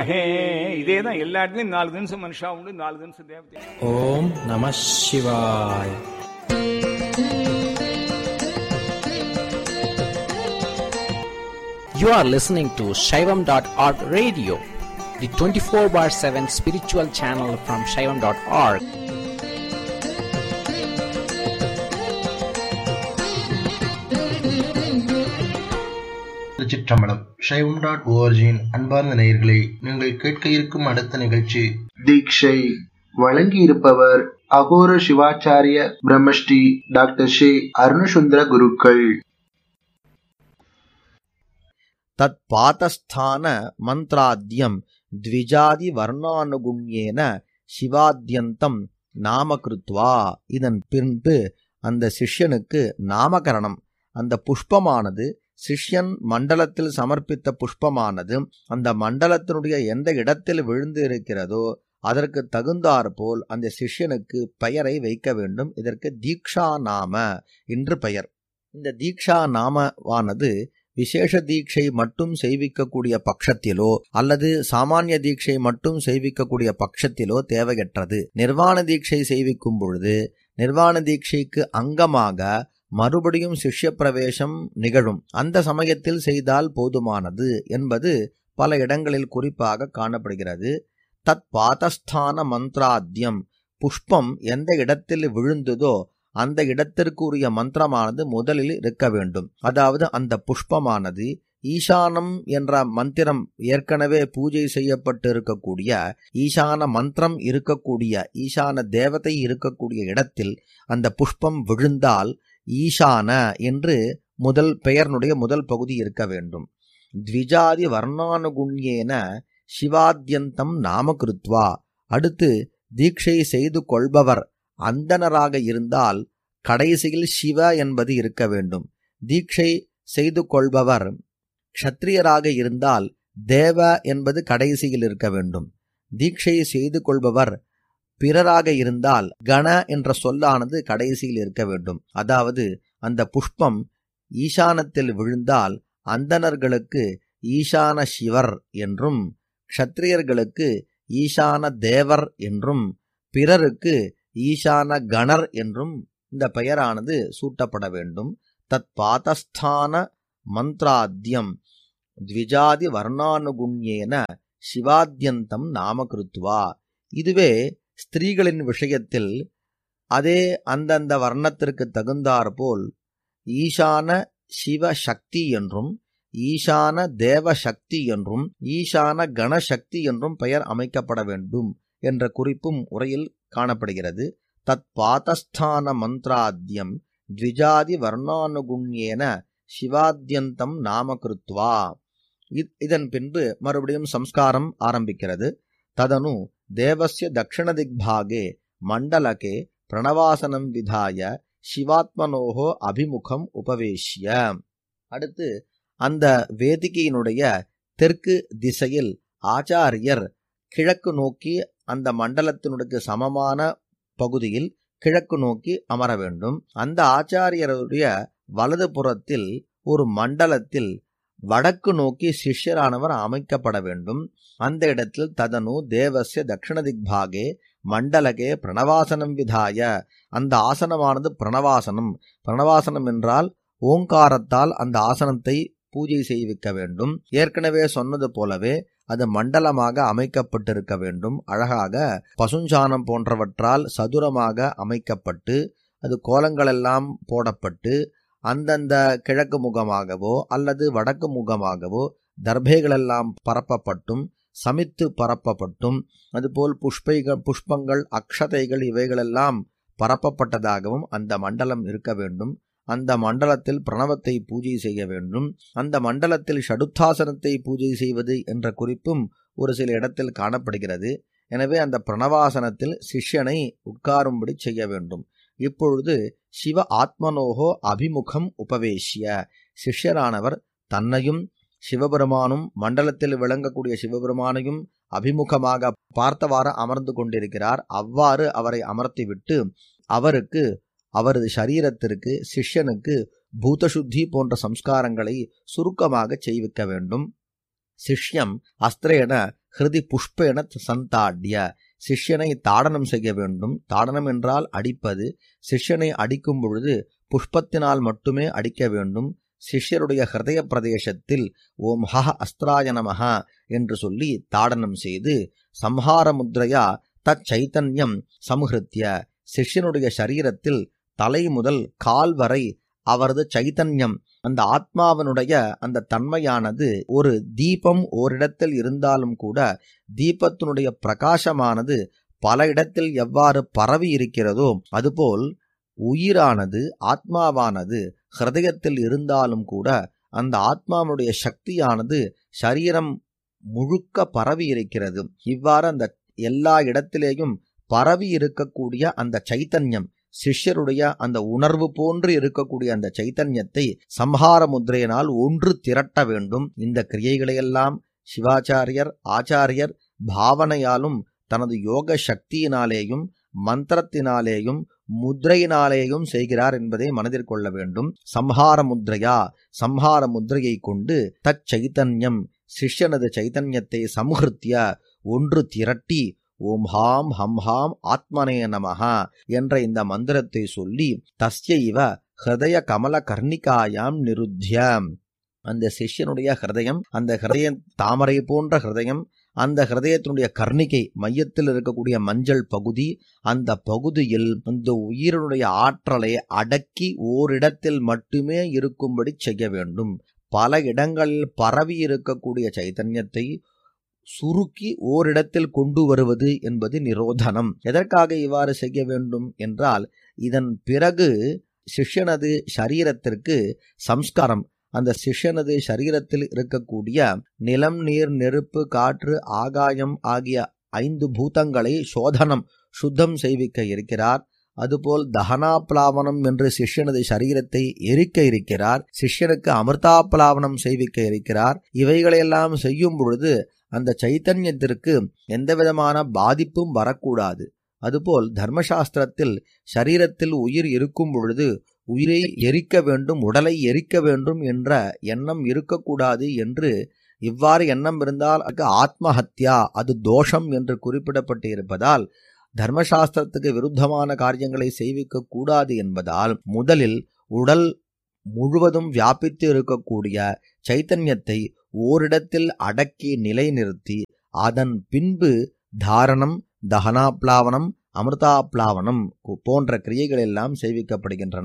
இதே தான் எல்லா இடத்துலயும் நாலு தினசம் மனுஷா உண்டு நாலு தினசம் தேவதை ஓம் நம சிவாய் You are listening to Shaivam.org radio, the 24 bar 7 spiritual channel from Shaivam.org. திருச்சிற்றம்பலம் சைவம் டாட் ஓஆர்ஜியின் அன்பார்ந்த நேயர்களை நீங்கள் கேட்க இருக்கும் அடுத்த நிகழ்ச்சி தீட்சை வழங்கி இருப்பவர் அகோர சிவாச்சாரிய பிரம்மஸ்ரீ டாக்டர் ஸ்ரீ அருணசுந்தர குருக்கள் தத்பாதஸ்தான மந்த்ராத்யம் த்விஜாதி வர்ணானுகுண்யேன சிவாத்யந்தம் நாமகிருத்வா இதன் பின்பு அந்த சிஷ்யனுக்கு நாமகரணம் அந்த புஷ்பமானது சிஷ்யன் மண்டலத்தில் சமர்ப்பித்த புஷ்பமானது அந்த மண்டலத்தினுடைய எந்த இடத்தில் விழுந்து இருக்கிறதோ அதற்கு தகுந்தாற் போல் அந்த சிஷ்யனுக்கு பெயரை வைக்க வேண்டும் இதற்கு தீக்ஷா நாம என்று பெயர் இந்த தீக்ஷா நாமவானது விசேஷ தீட்சை மட்டும் செய்விக்கக்கூடிய பட்சத்திலோ அல்லது சாமானிய தீட்சை மட்டும் செய்விக்கக்கூடிய பட்சத்திலோ தேவையற்றது நிர்வாண தீட்சை செய்விக்கும் பொழுது நிர்வாண தீட்சைக்கு அங்கமாக மறுபடியும் சிஷ்ய பிரவேசம் நிகழும் அந்த சமயத்தில் செய்தால் போதுமானது என்பது பல இடங்களில் குறிப்பாக காணப்படுகிறது தத் பாதஸ்தான மந்த்ராத்யம் புஷ்பம் எந்த இடத்தில் விழுந்ததோ அந்த இடத்திற்குரிய மந்திரமானது முதலில் இருக்க வேண்டும் அதாவது அந்த புஷ்பமானது ஈசானம் என்ற மந்திரம் ஏற்கனவே பூஜை செய்யப்பட்டு இருக்கக்கூடிய ஈசான மந்திரம் இருக்கக்கூடிய ஈசான தேவதை இருக்கக்கூடிய இடத்தில் அந்த புஷ்பம் விழுந்தால் ஈசான என்று முதல் பெயர்னுடைய முதல் பகுதி இருக்க வேண்டும் த்விஜாதி வர்ணானுகுண்யேன சிவாத்யந்தம் நாமகிருத்வா அடுத்து தீட்சை செய்து கொள்பவர் அந்தனராக இருந்தால் கடைசியில் சிவ என்பது இருக்க வேண்டும் தீட்சை செய்து கொள்பவர் க்ஷத்ரியராக இருந்தால் தேவ என்பது கடைசியில் இருக்க வேண்டும் தீட்சை செய்து கொள்பவர் பிறராக இருந்தால் கண என்ற சொல்லானது கடைசியில் இருக்க வேண்டும் அதாவது அந்த புஷ்பம் ஈசானத்தில் விழுந்தால் அந்தணர்களுக்கு ஈசான சிவர் என்றும் க்ஷத்ரியர்களுக்கு ஈசான தேவர் என்றும் பிறருக்கு ஈசான கணர் என்றும் இந்த பெயரானது சூட்டப்பட வேண்டும் தத் பாதஸ்தான மந்த்ராத்யம் த்விஜாதி வர்ணானுகுண்யேன சிவாத்யந்தம் நாமகிருத்வா இதுவே ஸ்திரீகளின் விஷயத்தில் அதே அந்தந்த வர்ணத்திற்கு தகுந்தாற்போல் ஈசான சிவ சக்தி என்றும் ஈசான தேவ சக்தி என்றும் ஈசான கணசக்தி என்றும் பெயர் அமைக்கப்பட வேண்டும் என்ற குறிப்பும் உரையில் காணப்படுகிறது தத் பாதஸ்தான மந்த்ராத்யம் த்விஜாதி வர்ணானுகுண்யேன சிவாத்யந்தம் நாமகிருத்வா இதன் பின்பு மறுபடியும் சம்ஸ்காரம் ஆரம்பிக்கிறது ததனு தேவஸ்ய தக்ஷண திக்பாகே மண்டலகே பிரணவாசனம் விதாய சிவாத்மனோகோ அபிமுகம் உபவேஷ்ய அடுத்து அந்த வேதிகையினுடைய தெற்கு திசையில் ஆச்சாரியர் கிழக்கு நோக்கி அந்த மண்டலத்தினுடைய சமமான பகுதியில் கிழக்கு நோக்கி அமர வேண்டும் அந்த ஆச்சாரியருடைய வலது புறத்தில் ஒரு மண்டலத்தில் வடக்கு நோக்கி சிஷ்யரானவர் அமைக்கப்பட வேண்டும் அந்த இடத்தில் ததனு தேவசிய தட்சிண திக்பாகே மண்டலகே பிரணவாசனம் விதாய அந்த ஆசனமானது பிரணவாசனம் பிரணவாசனம் என்றால் ஓங்காரத்தால் அந்த ஆசனத்தை பூஜை செய்விக்க வேண்டும் ஏற்கனவே சொன்னது போலவே அது மண்டலமாக அமைக்கப்பட்டிருக்க வேண்டும் அழகாக பசுஞ்சானம் போன்றவற்றால் சதுரமாக அமைக்கப்பட்டு அது கோலங்களெல்லாம் போடப்பட்டு அந்தந்த கிழக்கு முகமாகவோ அல்லது வடக்கு முகமாகவோ தர்பைகளெல்லாம் பரப்பப்பட்டும் சமித்து பரப்பப்பட்டும் அதுபோல் புஷ்பைகள் புஷ்பங்கள் அக்ஷதைகள் இவைகளெல்லாம் பரப்பப்பட்டதாகவும் அந்த மண்டலம் இருக்க வேண்டும் அந்த மண்டலத்தில் பிரணவத்தை பூஜை செய்ய வேண்டும் அந்த மண்டலத்தில் ஷடுத்தாசனத்தை பூஜை செய்வது என்ற குறிப்பும் ஒரு சில இடத்தில் காணப்படுகிறது எனவே அந்த பிரணவாசனத்தில் சிஷ்யனை உட்காரும்படி செய்ய வேண்டும் இப்பொழுது சிவ ஆத்மனோகோ அபிமுகம் உபவேசிய சிஷ்யரானவர் தன்னையும் சிவபெருமானும் மண்டலத்தில் விளங்கக்கூடிய சிவபெருமானையும் அபிமுகமாக பார்த்தவாறு அமர்ந்து கொண்டிருக்கிறார் அவ்வாறு அவரை அமர்த்திவிட்டு அவருக்கு அவரது சரீரத்திற்கு சிஷ்யனுக்கு பூதசுத்தி போன்ற சம்ஸ்காரங்களை சுருக்கமாக செய்விக்க வேண்டும் சிஷ்யம் அஸ்திரேன ஹிருதி புஷ்பேன சந்தாடிய சிஷ்யனை தாடனம் செய்ய வேண்டும் தாடனம் என்றால் அடிப்பது சிஷ்யனை அடிக்கும் பொழுது புஷ்பத்தினால் மட்டுமே அடிக்க வேண்டும் சிஷ்யருடைய ஹிருதய பிரதேசத்தில் ஓம் ஹ அஸ்திராய நமஹ என்று சொல்லி தாடனம் செய்து சம்ஹார முத்ரையா தச்சைத்தன்யம் சம்ஹிருத்திய சிஷ்யனுடைய சரீரத்தில் தலை முதல் கால் வரை அவரது சைத்தன்யம் அந்த ஆத்மாவனுடைய அந்த தன்மையானது ஒரு தீபம் ஓரிடத்தில் இருந்தாலும் கூட தீபத்தினுடைய பிரகாசமானது பல இடத்தில் எவ்வாறு பரவி இருக்கிறதோ அதுபோல் உயிரானது ஆத்மாவானது ஹிருதயத்தில் இருந்தாலும் கூட அந்த ஆத்மாவுடைய சக்தியானது சரீரம் முழுக்க பரவி இருக்கிறது இவ்வாறு அந்த எல்லா இடத்திலேயும் பரவி இருக்கக்கூடிய அந்த சைத்தன்யம் சிஷ்யருடைய அந்த உணர்வு போன்று இருக்கக்கூடிய அந்த சைத்தன்யத்தை சம்ஹார முத்திரையினால் ஒன்று திரட்ட வேண்டும் இந்த கிரியைகளையெல்லாம் சிவாச்சாரியர் ஆச்சாரியர் பாவனையாலும் தனது யோக சக்தியினாலேயும் மந்திரத்தினாலேயும் முத்ரையினாலேயும் செய்கிறார் என்பதை மனதில் கொள்ள வேண்டும் சம்ஹார முத்ரையா சம்ஹார முத்ரையை கொண்டு தச்சைத்தன்யம் சிஷ்யனது சைத்தன்யத்தை சம்ஹிருத்திய ஒன்று திரட்டி ஓம் ஹாம் ஹம் ஹாம் ஆத்மனே நமஹா என்ற இந்த மந்திரத்தை சொல்லி தஸ்ய இவ ஹிருதய கமல கர்ணிகாயாம் நிருத்திய அந்த சிஷ்யனுடைய ஹிருதயம் அந்த ஹிருதய தாமரை போன்ற ஹிருதயம் அந்த ஹிருதயத்தினுடைய கர்ணிகை மையத்தில் இருக்கக்கூடிய மஞ்சள் பகுதி அந்த பகுதியில் அந்த உயிரினுடைய ஆற்றலை அடக்கி ஓரிடத்தில் மட்டுமே இருக்கும்படி செய்ய வேண்டும் பல இடங்களில் பரவி இருக்கக்கூடிய சைத்தன்யத்தை சுருக்கி ஓரிடத்தில் கொண்டு வருவது என்பது நிரோதனம் எதற்காக இவ்வாறு செய்ய வேண்டும் என்றால் இதன் பிறகு சிஷ்யனது சரீரத்திற்கு சம்ஸ்காரம் அந்த சிஷ்யனது சரீரத்தில் இருக்கக்கூடிய நிலம் நீர் நெருப்பு காற்று ஆகாயம் ஆகிய ஐந்து பூதங்களை சோதனம் சுத்தம் செய்விக்க இருக்கிறார் அதுபோல் தகனாப்லாவனம் என்று சிஷ்யனது சரீரத்தை எரிக்க இருக்கிறார் சிஷ்யனுக்கு அமிர்தாப்லாவனம் செய்விக்க இருக்கிறார் இவைகளையெல்லாம் செய்யும் பொழுது அந்த சைத்தன்யத்திற்கு எந்த விதமான பாதிப்பும் வரக்கூடாது அதுபோல் தர்மசாஸ்திரத்தில் சரீரத்தில் உயிர் இருக்கும் பொழுது உயிரை எரிக்க வேண்டும் உடலை எரிக்க வேண்டும் என்ற எண்ணம் இருக்கக்கூடாது என்று இவ்வாறு எண்ணம் இருந்தால் அதுக்கு ஆத்மஹத்யா அது தோஷம் என்று குறிப்பிடப்பட்டு இருப்பதால் தர்மசாஸ்திரத்துக்கு விருத்தமான காரியங்களை செய்விக்க கூடாது என்பதால் முதலில் உடல் முழுவதும் வியாபித்து இருக்கக்கூடிய சைத்தன்யத்தை ஓரிடத்தில் அடக்கி நிலைநிறுத்தி அதன் பின்பு தாரணம் தகனாப்லாவனம் அமிர்தாப்லாவனம் போன்ற கிரியைகள் எல்லாம் செய்விக்கப்படுகின்றன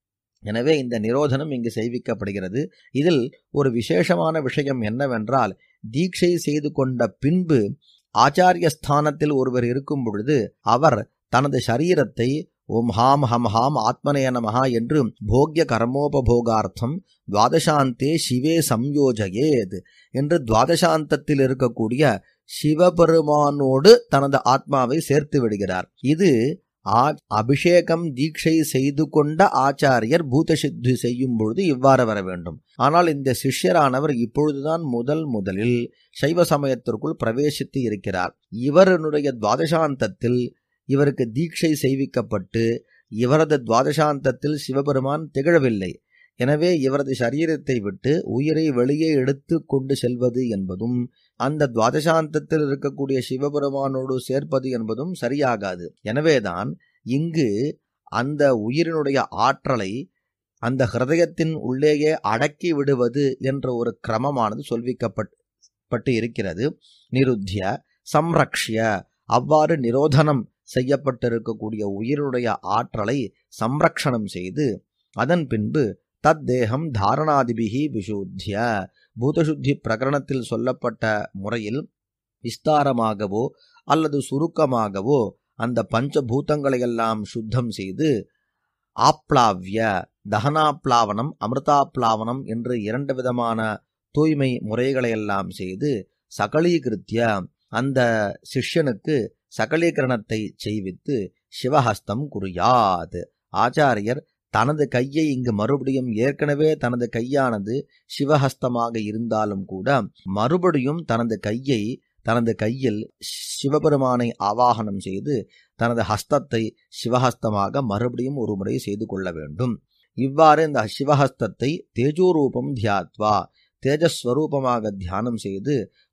எனவே இந்த நிரோதனம் இங்கு செய்விக்கப்படுகிறது இதில் ஒரு விசேஷமான விஷயம் என்னவென்றால் தீட்சை செய்து கொண்ட பின்பு ஆச்சாரிய ஸ்தானத்தில் ஒருவர் இருக்கும் பொழுது அவர் தனது சரீரத்தை ஓம் ஹாம் ஹம் ஹாம் ஆத்மனய நமஹா என்று போக்ய கர்மோபபோகார்த்தம் துவாதசாந்தே சிவே சம்யோஜயேத் என்று துவாதசாந்தத்தில் இருக்கக்கூடிய சிவபெருமானோடு தனது ஆத்மாவை சேர்த்து விடுகிறார் இது அபிஷேகம் தீட்சை செய்து கொண்ட ஆச்சாரியர் பூதசித்தி செய்யும் பொழுது இவ்வாறு வர வேண்டும் ஆனால் இந்த சிஷ்யரானவர் இப்பொழுதுதான் முதல் முதலில் சைவ சமயத்திற்குள் பிரவேசித்து இருக்கிறார் இவருடைய துவாதசாந்தத்தில் இவருக்கு தீட்சை செய்விக்கப்பட்டு இவரது துவாதசாந்தத்தில் சிவபெருமான் திகழவில்லை எனவே இவரது சரீரத்தை விட்டு உயிரை வெளியே எடுத்து கொண்டு செல்வது என்பதும் அந்த துவாதசாந்தத்தில் இருக்கக்கூடிய சிவபெருமானோடு சேர்ப்பது என்பதும் சரியாகாது எனவேதான் இங்கு அந்த உயிரினுடைய ஆற்றலை அந்த ஹிருதயத்தின் உள்ளேயே அடக்கி விடுவது என்ற ஒரு கிரமமானது சொல்விக்கப்பட்டு இருக்கிறது நிருத்திய சம்ரக்ஷிய அவ்வாறு நிரோதனம் செய்யப்பட்டிருக்கக்கூடிய உயிருடைய ஆற்றலை சம்ரக்ஷணம் செய்து அதன் பின்பு தத்தேகம் தாரணாதிபிகி விசுத்திய பூதசுத்தி பிரகரணத்தில் சொல்லப்பட்ட முறையில் விஸ்தாரமாகவோ அல்லது சுருக்கமாகவோ அந்த பஞ்சபூதங்களையெல்லாம் சுத்தம் செய்து ஆப்ளாவிய தகனாப்லாவனம் அமிர்தாப்லாவனம் என்று இரண்டு விதமான தூய்மை முறைகளையெல்லாம் செய்து சகலீகிருத்திய அந்த சிஷ்யனுக்கு சகலீகரணத்தை செய்வித்து சிவஹஸ்தம் குறியாத் ஆச்சாரியர் தனது கையை இங்கு மறுபடியும் ஏற்கனவே தனது கையானது சிவஹஸ்தமாக இருந்தாலும் கூட மறுபடியும் தனது கையை தனது கையில் சிவபெருமானை ஆவாகனம் செய்து தனது ஹஸ்தத்தை சிவஹஸ்தமாக மறுபடியும் ஒரு முறை செய்து கொள்ள வேண்டும் இவ்வாறு இந்த சிவஹஸ்தத்தை தேஜோரூபம் தியாத்வா தேஜஸ்வரூபமாக தியானம் செய்து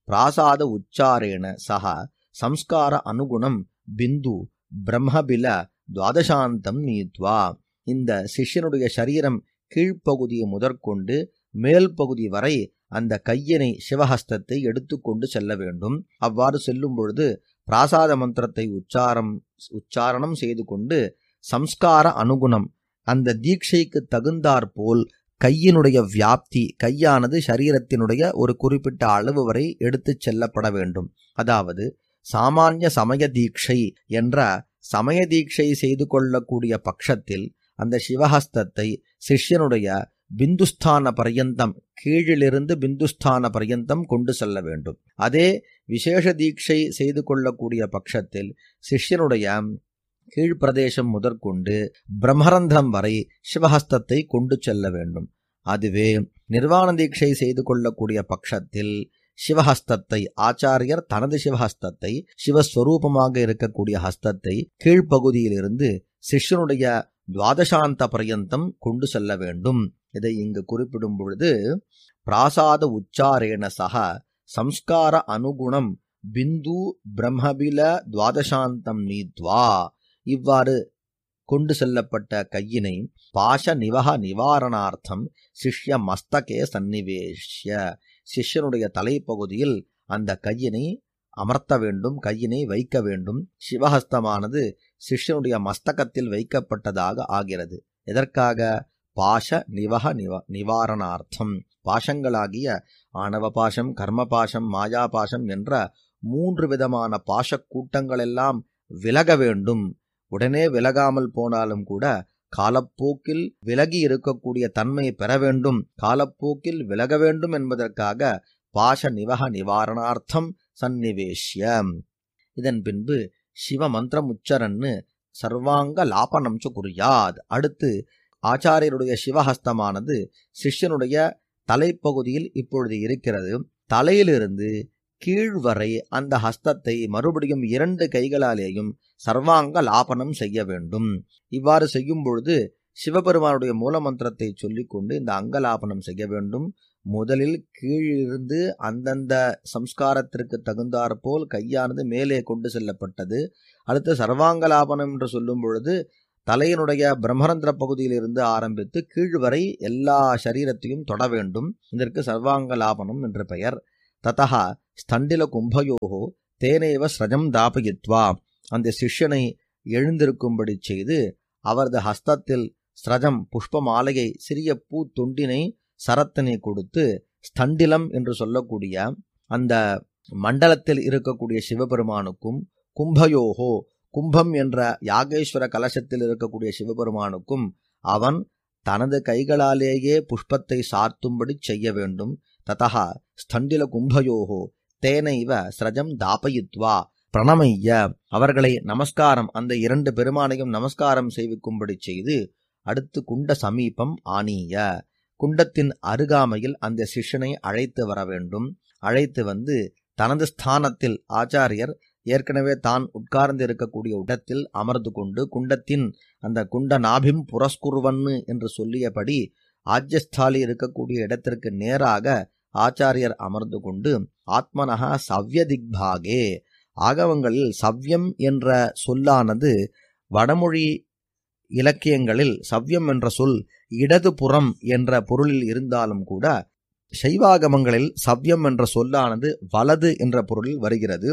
பிராசாத உச்சாரேண சக சம்ஸ்கார அனுகுணம் பிந்து பிரம்மபில துவாதசாந்தம் நீத்வா இந்த சிஷ்யனுடைய சரீரம் கீழ்ப்பகுதி முதற்கொண்டு மேல் பகுதி வரை அந்த கையினை சிவஹஸ்தத்தை எடுத்துக்கொண்டு செல்ல வேண்டும் அவ்வாறு செல்லும் பொழுது பிராசாத மந்திரத்தை உச்சாரம் உச்சாரணம் செய்து கொண்டு சம்ஸ்கார அனுகுணம் அந்த தீட்சைக்கு தகுந்தாற்போல் கையினுடைய வியாப்தி கையானது சரீரத்தினுடைய ஒரு குறிப்பிட்ட அளவு வரை எடுத்துச் செல்லப்பட வேண்டும் அதாவது சாமானிய சமய தீட்சை என்ற சமய தீட்சை செய்து கொள்ளக்கூடிய பட்சத்தில் அந்த சிவஹஸ்தத்தை சிஷ்யனுடைய பிந்துஸ்தான பர்யந்தம் கீழிலிருந்து பிந்துஸ்தான பர்யந்தம் கொண்டு செல்ல வேண்டும் அதே விசேஷ தீட்சை செய்து கொள்ளக்கூடிய பட்சத்தில் சிஷ்யனுடைய கீழ்ப்பிரதேசம் முதற்கொண்டு பிரம்மரந்தம் வரை சிவஹஸ்தத்தை கொண்டு செல்ல வேண்டும் அதுவே நிர்வாண தீட்சை செய்து கொள்ளக்கூடிய பட்சத்தில் சிவஹஸ்தத்தை ஆச்சாரியர் தனது சிவஹஸ்தத்தை சிவஸ்வரூபமாக இருக்கக்கூடிய ஹஸ்தத்தை கீழ்ப்பகுதியிலிருந்து சிஷ்யனுடைய துவாதசாந்த பர்யந்தம் கொண்டு செல்ல வேண்டும் இதை இங்கு குறிப்பிடும் பொழுது பிராசாத உச்சாரேண சக சம்ஸ்கார அனுகுணம் பிந்து பிரம்மபில துவாதசாந்தம் நீத்வா இவ்வாறு கொண்டு செல்லப்பட்ட கையினை பாஷ நிவக நிவாரணார்த்தம் சிஷ்ய மஸ்தகே சந்நிவேஷ்ய சிஷ்யனுடைய தலைப்பகுதியில் அந்த கையினை அமர்த்த வேண்டும் கையினை வைக்க வேண்டும் சிவஹஸ்தமானது சிஷ்யனுடைய மஸ்தகத்தில் வைக்கப்பட்டதாக ஆகிறது எதற்காக பாஷ நிவக நிவ நிவாரணார்த்தம் பாஷங்களாகிய ஆணவ பாஷம் கர்ம பாஷம் மாயா பாஷம் என்ற மூன்று விதமான பாஷக் கூட்டங்களெல்லாம் விலக வேண்டும் உடனே விலகாமல் போனாலும் கூட காலப்போக்கில் விலகி இருக்கக்கூடிய தன்மை பெற வேண்டும் காலப்போக்கில் விலக வேண்டும் என்பதற்காக பாஷ நிவக நிவாரணார்த்தம் சந்நிவேஷ்ய இதன் பின்பு சிவ மந்திரம் உச்சரன்னு சர்வாங்க லாபனம் சு குறியாத் அடுத்து ஆச்சாரியருடைய சிவஹஸ்தமானது சிஷ்யனுடைய தலைப்பகுதியில் இப்பொழுது இருக்கிறது தலையிலிருந்து கீழ் வரை அந்த ஹஸ்தத்தை மறுபடியும் இரண்டு கைகளாலேயும் சர்வாங்க லாபனம் செய்ய வேண்டும் இவ்வாறு செய்யும் பொழுது சிவபெருமானுடைய மூலமந்திரத்தை சொல்லிக்கொண்டு இந்த அங்கலாபனம் செய்ய வேண்டும் முதலில் கீழிருந்து அந்தந்த சம்ஸ்காரத்திற்கு தகுந்தாற்போல் கையானது மேலே கொண்டு செல்லப்பட்டது அடுத்து சர்வாங்கலாபனம் என்று சொல்லும் பொழுது தலையினுடைய பிரம்மரந்திர பகுதியிலிருந்து ஆரம்பித்து கீழ் வரை எல்லா சரீரத்தையும் தொட வேண்டும் இதற்கு சர்வாங்கலாபனம் என்று பெயர் ததா ஸ்தண்டில கும்பயோகோ தேனேவ ஸ்ரஜம் தாபயித்வா அந்த சிஷ்யனை எழுந்திருக்கும்படி செய்து அவரது ஹஸ்தத்தில் ஸ்ரஜம் புஷ்ப மாலையை சிறிய பூ தொண்டினை சரத்தினை கொடுத்து ஸ்தண்டிலம் என்று சொல்லக்கூடிய அந்த மண்டலத்தில் இருக்கக்கூடிய சிவபெருமானுக்கும் கும்பயோகோ கும்பம் என்ற யாகேஸ்வர கலசத்தில் இருக்கக்கூடிய சிவபெருமானுக்கும் அவன் தனது கைகளாலேயே புஷ்பத்தை சார்த்தும்படி செய்ய வேண்டும் ததா ஸ்தண்டில கும்பயோகோ தேனைவ ஸ்ரஜம் தாபயித்வா பிரணமைய அவர்களை நமஸ்காரம் அந்த இரண்டு பெருமானையும் நமஸ்காரம் செய்விக்கும்படி செய்து அடுத்து குண்ட சமீபம் ஆனீய குண்டத்தின் அருகாமையில் அந்த சிஷ்யனை அழைத்து வர வேண்டும் அழைத்து வந்து தனது ஸ்தானத்தில் ஆச்சாரியர் ஏற்கனவே தான் உட்கார்ந்து இருக்கக்கூடிய இடத்தில் அமர்ந்து கொண்டு குண்டத்தின் அந்த குண்ட நாபிம் புரஸ்குருவன்னு என்று சொல்லியபடி ஆஜ்யஸ்தாலி இருக்கக்கூடிய இடத்திற்கு நேராக ஆச்சாரியர் அமர்ந்து கொண்டு ஆத்மனகா சவ்ய திக்பாகே ஆகவங்களில் சவ்யம் என்ற சொல்லானது வடமொழி இலக்கியங்களில் சவ்யம் என்ற சொல் இடதுபுறம் என்ற பொருளில் இருந்தாலும் கூட சைவாகமங்களில் சவ்யம் என்ற சொல்லானது வலது என்ற பொருளில் வருகிறது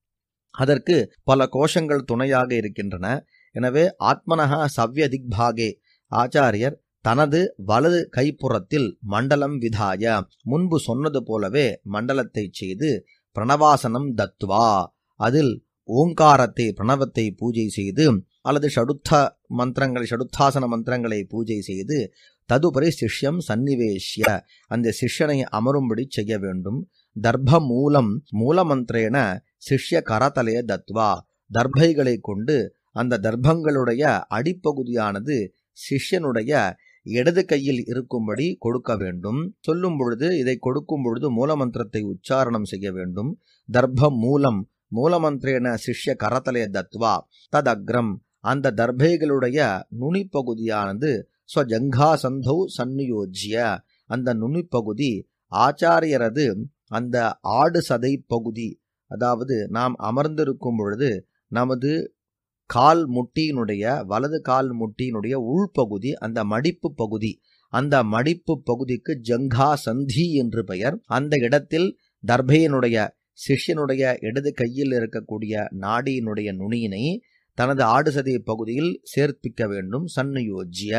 அதற்கு பல கோஷங்கள் துணையாக இருக்கின்றன எனவே ஆத்மனகா சவ்ய திக்பாகே ஆச்சாரியர் தனது வலது கைப்புறத்தில் மண்டலம் விதாய முன்பு சொன்னது போலவே மண்டலத்தை செய்து பிரணவாசனம் தத்வா அதில் ஓங்காரத்தை பிரணவத்தை பூஜை செய்து அல்லது ஷடுத்த மந்திரங்களை ஷடுத்தாசன மந்திரங்களை பூஜை செய்து ததுபரி சிஷ்யம் சந்நிவேஷ்ய அந்த சிஷ்யனை அமரும்படி செய்ய வேண்டும் தர்ப்ப மூலம் மூலமந்திரேன சிஷ்ய கரதலைய தத்வா தர்பைகளை கொண்டு அந்த தர்ப்பங்களுடைய அடிப்பகுதியானது சிஷ்யனுடைய இடது கையில் இருக்கும்படி கொடுக்க வேண்டும் சொல்லும் பொழுது இதை கொடுக்கும் பொழுது மூலமந்திரத்தை உச்சாரணம் செய்ய வேண்டும் தர்ப்ப மூலம் மூலமந்திரேன சிஷ்ய கரதலைய தத்வா ததக்ரம் அந்த தர்பைகளுடைய நுனிப்பகுதியானது ஸ்வஜங்காசந்தௌ சன்னியோஜ்ய அந்த நுனிப்பகுதி ஆச்சாரியரது அந்த ஆடு சதை பகுதி அதாவது நாம் அமர்ந்திருக்கும் பொழுது நமது கால் முட்டியினுடைய வலது கால் முட்டியினுடைய உள்பகுதி அந்த மடிப்பு பகுதி அந்த மடிப்பு பகுதிக்கு ஜங்கா சந்தி என்று பெயர் அந்த இடத்தில் தர்பையனுடைய சிஷ்யனுடைய இடது கையில் இருக்கக்கூடிய நாடியினுடைய நுனியினை தனது ஆடுசதை பகுதியில் சேர்ப்பிக்க வேண்டும் சன்னுயோஜ்ய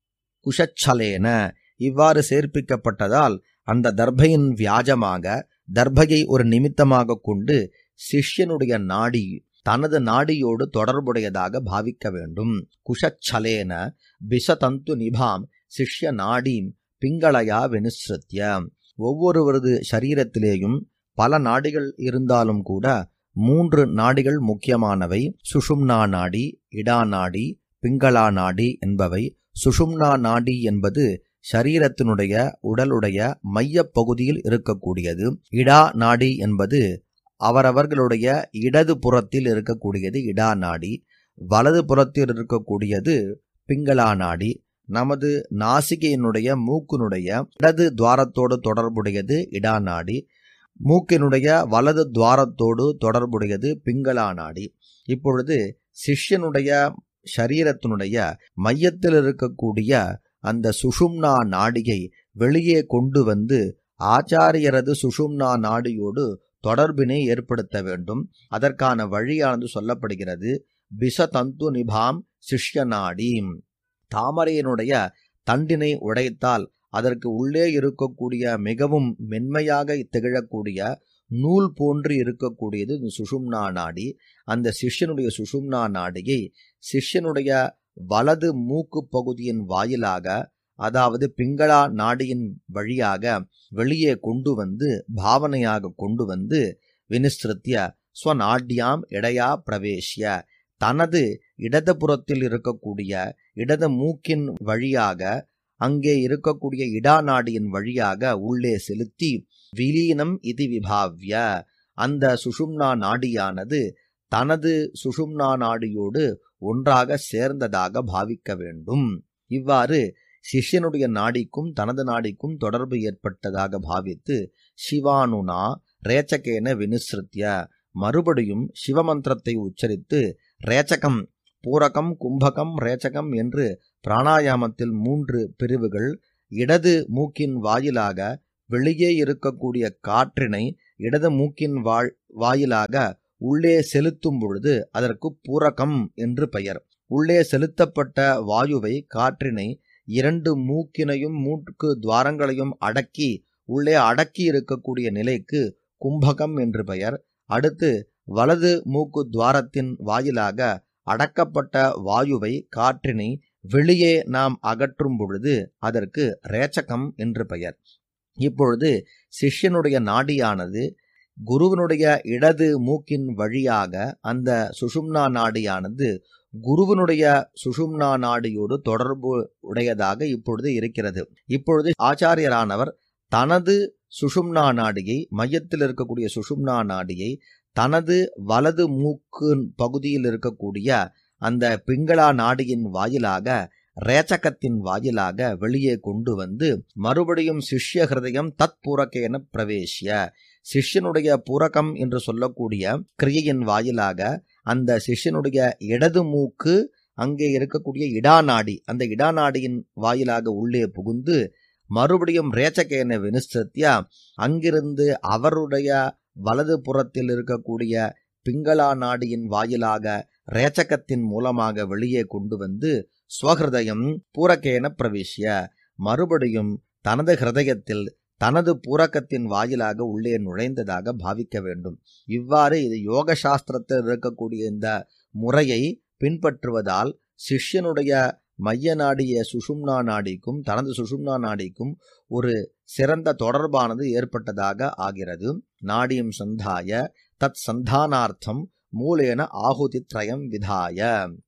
குஷச்சலேன இவ்வாறு சேர்ப்பிக்கப்பட்டதால் அந்த தர்பையின் வியாஜமாக தர்பையை ஒரு நிமித்தமாக கொண்டு சிஷ்யனுடைய நாடி தனது நாடியோடு தொடர்புடையதாக பாவிக்க வேண்டும் குஷச்சலேன பிசதந்து நிபாம் சிஷ்ய நாடீம் பிங்களயா வினுசிருத்திய ஒவ்வொருவரது சரீரத்திலேயும் பல நாடிகள் இருந்தாலும் கூட மூன்று நாடிகள் முக்கியமானவை சுஷும்னா நாடி இடா நாடி பிங்களா நாடி என்பவை சுஷும்னா நாடி என்பது சரீரத்தினுடைய உடலுடைய மையப் பகுதியில் இருக்கக்கூடியது இடா நாடி என்பது அவரவர்களுடைய இடது புறத்தில் இருக்கக்கூடியது இடா நாடி வலது புறத்தில் இருக்கக்கூடியது பிங்களா நாடி நமது நாசிகையினுடைய மூக்கினுடைய இடது துவாரத்தோடு தொடர்புடையது இடா நாடி மூக்கினுடைய வலது துவாரத்தோடு தொடர்புடையது பிங்களா நாடி இப்பொழுது சிஷ்யனுடைய சரீரத்தினுடைய மையத்தில் இருக்கக்கூடிய அந்த சுஷும்னா நாடியை வெளியே கொண்டு வந்து ஆச்சாரியரது சுஷும்னா நாடியோடு தொடர்பினை ஏற்படுத்த வேண்டும் அதற்கான வழியானது சொல்லப்படுகிறது பிசதந்து நிபாம் சிஷ்ய நாடீம் தாமரையினுடைய தண்டினை உடைத்தால் அதற்கு உள்ளே இருக்கக்கூடிய மிகவும் மென்மையாக திகழக்கூடிய நூல் போன்று இருக்கக்கூடியது இந்த சுஷும்னா நாடி அந்த சிஷ்யனுடைய சுஷும்னா நாடியை சிஷ்யனுடைய வலது மூக்கு பகுதியின் வாயிலாக அதாவது பிங்களா நாடியின் வழியாக வெளியே கொண்டு வந்து பாவனையாக கொண்டு வந்து வினிஸ்திருத்திய ஸ்வநாட்யாம் இடையா பிரவேசிய தனது இடதுபுறத்தில் இருக்கக்கூடிய இடது மூக்கின் வழியாக அங்கே இருக்கக்கூடிய இடா நாடியின் வழியாக உள்ளே செலுத்தி விலீனம் இது விபாவ்ய அந்த சுஷும்னா நாடியானது தனது சுஷும்னா நாடியோடு ஒன்றாக சேர்ந்ததாக பாவிக்க வேண்டும் இவ்வாறு சிஷ்யனுடைய நாடிக்கும் தனது நாடிக்கும் தொடர்பு ஏற்பட்டதாக பாவித்து சிவானுனா ரேச்சகேன வினுசிருத்திய மறுபடியும் சிவமந்திரத்தை உச்சரித்து ரேச்சகம் பூரகம் கும்பகம் ரேச்சகம் என்று பிராணாயாமத்தில் மூன்று பிரிவுகள் இடது மூக்கின் வாயிலாக வெளியே இருக்கக்கூடிய காற்றினை இடது மூக்கின் வாழ் வாயிலாக உள்ளே செலுத்தும் பொழுது அதற்கு பூரகம் என்று பெயர் உள்ளே செலுத்தப்பட்ட வாயுவை காற்றினை இரண்டு மூக்கினையும் மூக்கு துவாரங்களையும் அடக்கி உள்ளே அடக்கி இருக்கக்கூடிய நிலைக்கு கும்பகம் என்று பெயர் அடுத்து வலது மூக்கு துவாரத்தின் வாயிலாக அடக்கப்பட்ட வாயுவை காற்றினை வெளியே நாம் அகற்றும் பொழுது அதற்கு ரேச்சகம் என்று பெயர் இப்பொழுது சிஷ்யனுடைய நாடியானது குருவனுடைய இடது மூக்கின் வழியாக அந்த சுஷும்னா நாடியானது குருவனுடைய சுஷும்னா நாடியோடு தொடர்பு உடையதாக இப்பொழுது இருக்கிறது இப்பொழுது ஆச்சாரியரானவர் தனது சுஷும்னா நாடியை மையத்தில் இருக்கக்கூடிய சுஷும்னா நாடியை தனது வலது மூக்கு பகுதியில் இருக்கக்கூடிய அந்த பிங்களா நாடியின் வாயிலாக ரேச்சகத்தின் வாயிலாக வெளியே கொண்டு வந்து மறுபடியும் சிஷ்ய ஹிருதயம் தத் பூரக்கேன பிரவேசிய சிஷ்யனுடைய பூரகம் என்று சொல்லக்கூடிய கிரியையின் வாயிலாக அந்த சிஷ்யனுடைய இடது மூக்கு அங்கே இருக்கக்கூடிய இடாநாடி அந்த இடாநாடியின் வாயிலாக உள்ளே புகுந்து மறுபடியும் ரேச்சகேன வினிஸ்திருத்தியா அங்கிருந்து அவருடைய வலது புறத்தில் இருக்கக்கூடிய பிங்களா நாடியின் வாயிலாக ரேச்சகத்தின் மூலமாக வெளியே கொண்டு வந்து ஸ்வஹிருதயம் பூரக்கேன பிரவேசிய மறுபடியும் தனது ஹிருதயத்தில் தனது பூரக்கத்தின் வாயிலாக உள்ளே நுழைந்ததாக பாவிக்க வேண்டும் இவ்வாறு இது யோக சாஸ்திரத்தில் இருக்கக்கூடிய இந்த முறையை பின்பற்றுவதால் சிஷ்யனுடைய மைய நாடிய சுஷும்னா நாடிக்கும் தனது சுஷும்னா நாடிக்கும் ஒரு சிறந்த தொடர்பானது ஏற்பட்டதாக ஆகிறது நாடியும் சந்தாய தத் சந்தானார்த்தம் மூலேன ஆகுதி திரயம் விதாய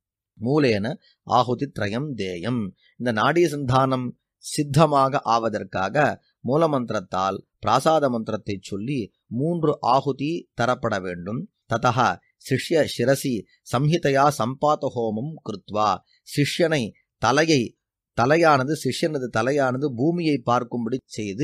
மூலேன ஆகுதி திரயம் தேயம் இந்த நாடிய சந்தானம் சித்தமாக ஆவதற்காக மூலமந்திரத்தால் பிராசாத மந்திரத்தை சொல்லி மூன்று ஆகுதி தரப்பட வேண்டும் ததா சிஷ்ய சிரசி சம்ஹிதையா சம்பாத ஹோமம் கிருத்வா சிஷ்யனை தலையை தலையானது சிஷ்யனது தலையானது பூமியை பார்க்கும்படி செய்து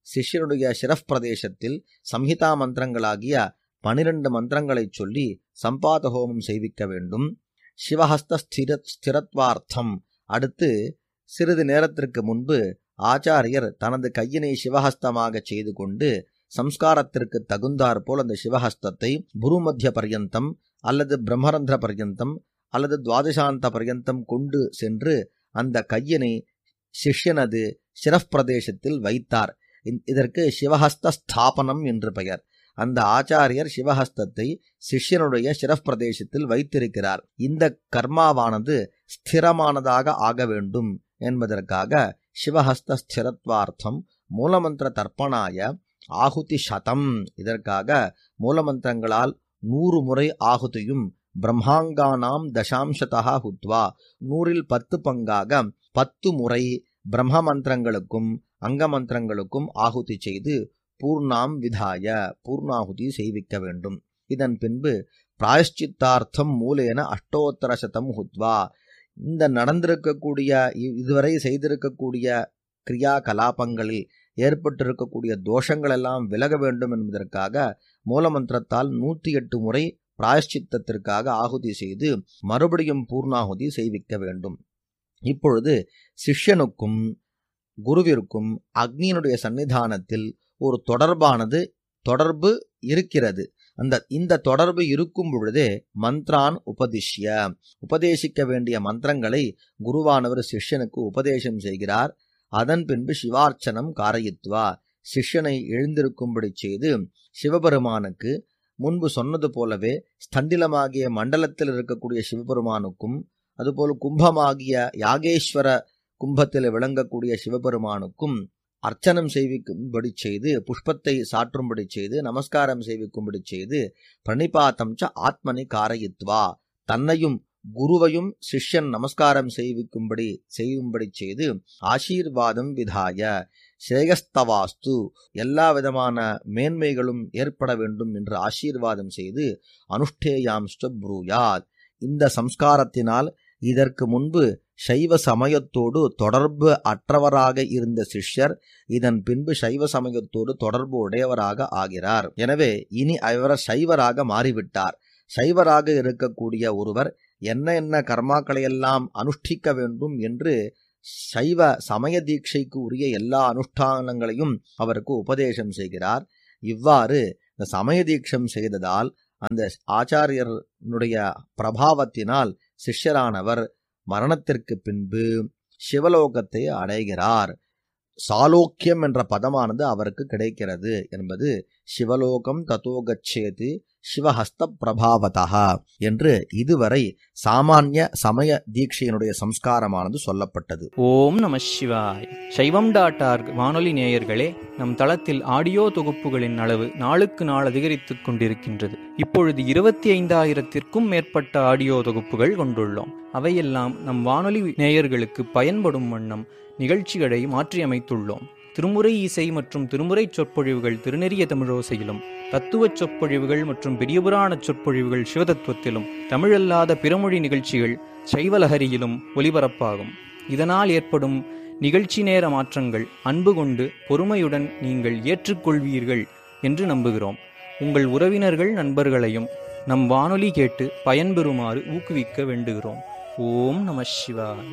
சிஷ்யனுடைய ஷிரஃப் பிரதேசத்தில் சம்ஹிதா மந்திரங்களாகிய பனிரெண்டு மந்திரங்களைச் சொல்லி சம்பாத ஹோமம் செய்விக்க வேண்டும் சிவஹஸ்த ஸ்திர ஸ்திரத்வார்த்தம் அடுத்து சிறிது நேரத்திற்கு முன்பு ஆச்சாரியர் தனது கையினை சிவஹஸ்தமாக செய்து கொண்டு சம்ஸ்காரத்திற்கு தகுந்தாற் போல் அந்த சிவஹஸ்தத்தை புருமத்திய பர்யந்தம் அல்லது பிரம்மரந்திர பர்யந்தம் அல்லது துவாதசாந்த பர்யந்தம் கொண்டு சென்று அந்த கையினை சிஷ்யனது சிரஃப் பிரதேசத்தில் வைத்தார் இதற்கு சிவஹஸ்த ஸ்தாபனம் என்று பெயர் அந்த ஆச்சாரியர் சிவஹஸ்தத்தை சிஷ்யனுடைய சிரஃப் பிரதேசத்தில் வைத்திருக்கிறார் இந்த கர்மாவானது ஸ்திரமானதாக ஆக வேண்டும் என்பதற்காக சிவஹஸ்த ஸ்திரத்வார்த்தம் மூலமந்திர தர்ப்பணாய ஆகுதி சதம் இதற்காக மூலமந்திரங்களால் நூறு முறை ஆகுதியும் பிரம்மாங்கானாம் தசாம்சதா ஹுத்வா நூறில் பத்து பங்காக பத்து முறை பிரம்ம மந்திரங்களுக்கும் அங்க மந்திரங்களுக்கும் ஆகுதி செய்து பூர்ணாம் விதாய பூர்ணாகுதி செய்விக்க வேண்டும் இதன் பின்பு பிராயஷ்சித்தார்த்தம் மூலேன அஷ்டோத்தர சதம் ஹுத்வா இந்த நடந்திருக்கக்கூடிய இதுவரை செய்திருக்கக்கூடிய கிரியா கலாபங்களில் ஏற்பட்டிருக்கக்கூடிய தோஷங்கள் எல்லாம் விலக வேண்டும் என்பதற்காக மூலமந்திரத்தால் நூற்றி எட்டு முறை பிராயஷ்சித்தத்திற்காக ஆகுதி செய்து மறுபடியும் பூர்ணாகுதி செய்விக்க வேண்டும் இப்பொழுது சிஷ்யனுக்கும் குருவிற்கும் அக்னியினுடைய சன்னிதானத்தில் ஒரு தொடர்பானது தொடர்பு இருக்கிறது அந்த இந்த தொடர்பு இருக்கும் பொழுதே மந்த்ரான் உபதிஷ்ய உபதேசிக்க வேண்டிய மந்திரங்களை குருவானவர் சிஷ்யனுக்கு உபதேசம் செய்கிறார் அதன் பின்பு சிவார்ச்சனம் காரயித்வா சிஷ்யனை எழுந்திருக்கும்படி செய்து சிவபெருமானுக்கு முன்பு சொன்னது போலவே ஸ்தண்டிலமாகிய மண்டலத்தில் இருக்கக்கூடிய சிவபெருமானுக்கும் அதுபோல் கும்பமாகிய யாகேஸ்வர கும்பத்தில் விளங்கக்கூடிய சிவபெருமானுக்கும் அர்ச்சனம் செய்விக்கும்படி செய்து புஷ்பத்தை சாற்றும்படி செய்து நமஸ்காரம் செய்விக்கும்படி செய்து பிரணிபாத்தம் ச ஆத்மனி காரயித்வா தன்னையும் குருவையும் சிஷ்யன் நமஸ்காரம் செய்விக்கும்படி செய்யும்படி செய்து ஆசீர்வாதம் விதாய ஸ்ரேயஸ்தவாஸ்து எல்லா விதமான மேன்மைகளும் ஏற்பட வேண்டும் என்று ஆசீர்வாதம் செய்து அனுஷ்டேயாம்ஸ்ட ப்ரூயாத் இந்த சம்ஸ்காரத்தினால் இதற்கு முன்பு சைவ சமயத்தோடு தொடர்பு அற்றவராக இருந்த சிஷ்யர் இதன் பின்பு சைவ சமயத்தோடு தொடர்பு உடையவராக ஆகிறார் எனவே இனி அவர் சைவராக மாறிவிட்டார் சைவராக இருக்கக்கூடிய ஒருவர் என்ன என்ன கர்மாக்களையெல்லாம் அனுஷ்டிக்க வேண்டும் என்று சைவ சமய தீட்சைக்கு உரிய எல்லா அனுஷ்டானங்களையும் அவருக்கு உபதேசம் செய்கிறார் இவ்வாறு இந்த சமய தீட்சம் செய்ததால் அந்த ஆச்சாரியனுடைய பிரபாவத்தினால் சிஷ்யரானவர் மரணத்திற்கு பின்பு சிவலோகத்தை அடைகிறார் சாலோக்கியம் என்ற பதமானது அவருக்கு கிடைக்கிறது என்பது சிவலோகம் தத்தோகச்சேது சிவஹஸ்த பிரபாவதா என்று இதுவரை சாமானிய சமய தீட்சையினுடைய சம்ஸ்காரமானது சொல்லப்பட்டது ஓம் நம சிவாய் சைவம் டாட் ஆர்க் வானொலி நேயர்களே நம் தளத்தில் ஆடியோ தொகுப்புகளின் அளவு நாளுக்கு நாள் அதிகரித்துக் கொண்டிருக்கின்றது இப்பொழுது இருபத்தி ஐந்தாயிரத்திற்கும் மேற்பட்ட ஆடியோ தொகுப்புகள் கொண்டுள்ளோம் அவையெல்லாம் நம் வானொலி நேயர்களுக்கு பயன்படும் வண்ணம் நிகழ்ச்சிகளை மாற்றியமைத்துள்ளோம் திருமுறை இசை மற்றும் திருமுறை சொற்பொழிவுகள் திருநெறிய தமிழோசையிலும் தத்துவச் சொற்பொழிவுகள் மற்றும் பெரியபுராண சொற்பொழிவுகள் சிவதத்துவத்திலும் தமிழல்லாத பிறமொழி நிகழ்ச்சிகள் சைவலஹரியிலும் ஒலிபரப்பாகும் இதனால் ஏற்படும் நிகழ்ச்சி நேர மாற்றங்கள் அன்பு கொண்டு பொறுமையுடன் நீங்கள் ஏற்றுக்கொள்வீர்கள் என்று நம்புகிறோம் உங்கள் உறவினர்கள் நண்பர்களையும் நம் வானொலி கேட்டு பயன்பெறுமாறு ஊக்குவிக்க வேண்டுகிறோம் ஓம் நம சிவாய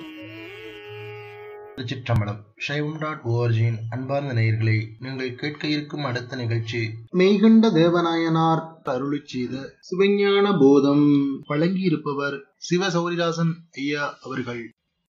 திருச்சிற்றம்பலம் சைவம் டாட் ஓஆர்ஜியின் அன்பார்ந்த நேயர்களை நீங்கள் கேட்க இருக்கும் அடுத்த நிகழ்ச்சி மெய்கண்ட தேவநாயனார் அருளி செய்த சிவஞான போதம் வழங்கியிருப்பவர் சிவ சௌரிதாசன் ஐயா அவர்கள்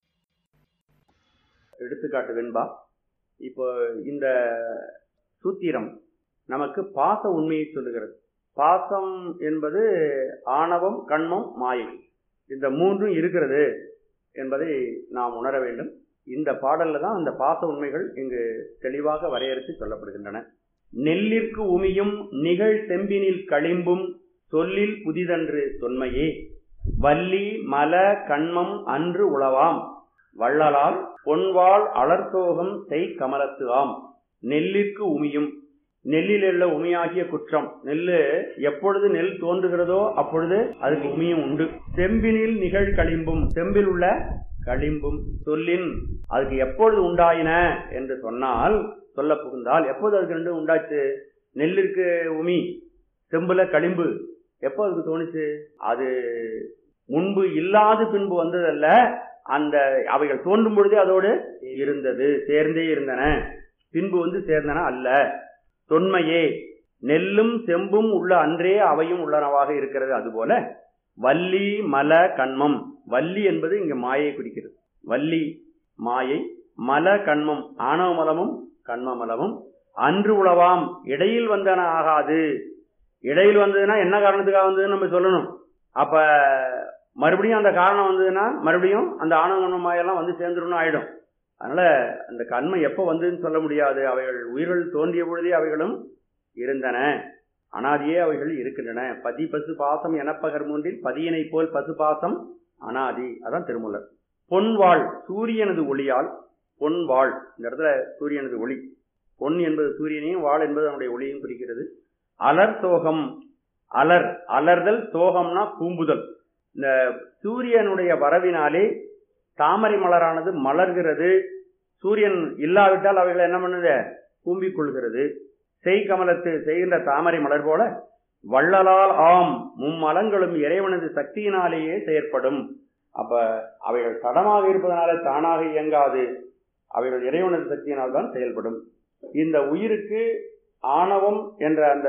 எடுத்துக்காட்டு வெண்பா இப்போ இந்த சூத்திரம் நமக்கு பாச உண்மையை சொல்லுகிறது பாசம் என்பது ஆணவம் கண்மம் மாயை இந்த மூன்றும் இருக்கிறது என்பதை நாம் உணர வேண்டும் இந்த பாடல்ல தான் அந்த பாச உண்மைகள் இங்கு தெளிவாக வரையறுத்து சொல்லப்படுகின்றன நெல்லிற்கு உமியும் நிகழ் செம்பினில் களிம்பும் சொல்லில் புதிதன்று தொன்மையே வள்ளி மல கண்மம் அன்று உளவாம் வள்ளலால் பொன்வாள் அலர்த்தோகம் செய் கமலத்து ஆம் நெல்லிற்கு உமியும் நெல்லில் உள்ள உமியாகிய குற்றம் நெல்லு எப்பொழுது நெல் தோன்றுகிறதோ அப்பொழுது அதுக்கு உமியும் உண்டு செம்பினில் நிகழ் களிம்பும் செம்பில் உள்ள களிம்பும் சொல்லின் அதுக்கு எப்பொழுது உண்டாயின என்று சொன்னால் சொல்ல புகுந்தால் எப்போது அதுக்கு ரெண்டும் உண்டாச்சு நெல்லிற்கு உமி செம்புல களிம்பு எப்போ அதுக்கு தோணுச்சு அது முன்பு இல்லாது பின்பு வந்ததல்ல அந்த அவைகள் தோன்றும் பொழுதே அதோடு இருந்தது சேர்ந்தே இருந்தன பின்பு வந்து சேர்ந்தன அல்ல தொன்மையே நெல்லும் செம்பும் உள்ள அன்றே அவையும் உள்ளனவாக இருக்கிறது அதுபோல வள்ளி மல கண்மம் வள்ளி என்பது இங்க மாயை குறிக்கிறது வள்ளி மாயை மல கண்மம் ஆணவ மலமும் கண்ம மலமும் அன்று உளவாம் இடையில் வந்தன ஆகாது இடையில் வந்ததுன்னா என்ன காரணத்துக்காக வந்ததுன்னு நம்ம சொல்லணும் அப்ப மறுபடியும் அந்த காரணம் வந்ததுன்னா மறுபடியும் அந்த ஆணவ கண்ம மாயெல்லாம் வந்து சேர்ந்துருன்னு ஆயிடும் அதனால அந்த கண்மை எப்போ வந்ததுன்னு சொல்ல முடியாது அவைகள் உயிர்கள் தோன்றிய பொழுதே அவைகளும் இருந்தன அனாதியே அவைகள் இருக்கின்றன பதி பசு பாசம் எனப்பகர் மூன்றில் பதியினை போல் பசு பாசம் அனாதி அதான் திருமூலர் பொன்வாள் சூரியனது ஒளியால் பொன்வாள் இந்த இடத்துல சூரியனது ஒளி பொன் என்பது சூரியனையும் வாள் என்பது அவனுடைய ஒளியையும் குறிக்கிறது அலர் சோகம் அலர் அலர்தல் சோகம்னா பூம்புதல் இந்த சூரியனுடைய வரவினாலே தாமரை மலரானது மலர்கிறது சூரியன் இல்லாவிட்டால் அவைகளை என்ன பண்ணுது கூம்பிக் கொள்கிறது செய் கமலத்து செய்கின்ற தாமரை மலர் போல வள்ளலால் ஆம் மும்மலங்களும் இறைவனது சக்தியினாலேயே செயற்படும் அப்ப அவைகள் தடமாக இருப்பதனால தானாக இயங்காது அவைகள் இறைவனது சக்தியினால் தான் செயல்படும் இந்த உயிருக்கு ஆணவம் என்ற அந்த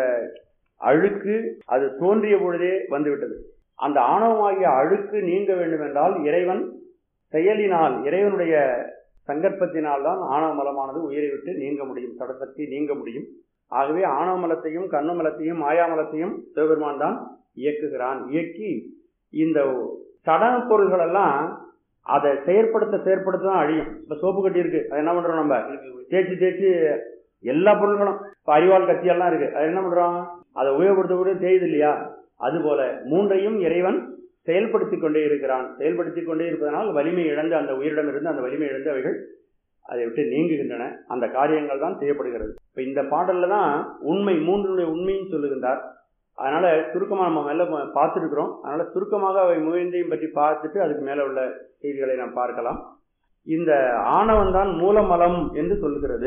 அழுக்கு அது தோன்றிய பொழுதே வந்துவிட்டது அந்த ஆணவமாகிய அழுக்கு நீங்க வேண்டும் என்றால் இறைவன் செயலினால் இறைவனுடைய சங்கற்பத்தினால் தான் ஆணவ மலமானது உயிரை விட்டு நீங்க முடியும் சடசக்தி நீங்க முடியும் ஆகவே ஆணவ மலத்தையும் கண்ணு மலத்தையும் மாயாமலத்தையும் சிவபெருமான் தான் இயக்குகிறான் இயக்கி இந்த சடன பொருள்கள் எல்லாம் அதை செயற்படுத்த செயற்படுத்த தான் அழியும் இப்ப சோப்பு கட்டி இருக்கு அது என்ன பண்றோம் நம்ம தேய்ச்சி தேய்ச்சி எல்லா பொருள்களும் இப்ப அறிவாள் கத்தியெல்லாம் இருக்கு அது என்ன பண்றோம் அதை உபயோகப்படுத்த கூட தேயுது இல்லையா அதுபோல மூன்றையும் இறைவன் செயல்படுத்தி கொண்டே இருக்கிறான் செயல்படுத்தி கொண்டே இருப்பதனால் வலிமை இழந்து அந்த உயிரிடம் இருந்து அந்த வலிமை இழந்து அவைகள் அதை விட்டு நீங்குகின்றன அந்த காரியங்கள் தான் செய்யப்படுகிறது இப்ப இந்த பாடல்ல தான் உண்மை மூன்றுடைய உண்மையும் சொல்லுகின்றார் அதனால சுருக்கமா நம்ம மேல பார்த்துருக்கிறோம் அதனால சுருக்கமாக அவை முயந்தையும் பற்றி பார்த்துட்டு அதுக்கு மேல உள்ள செய்திகளை நாம் பார்க்கலாம் இந்த ஆணவம் தான் மூலமலம் என்று சொல்கிறது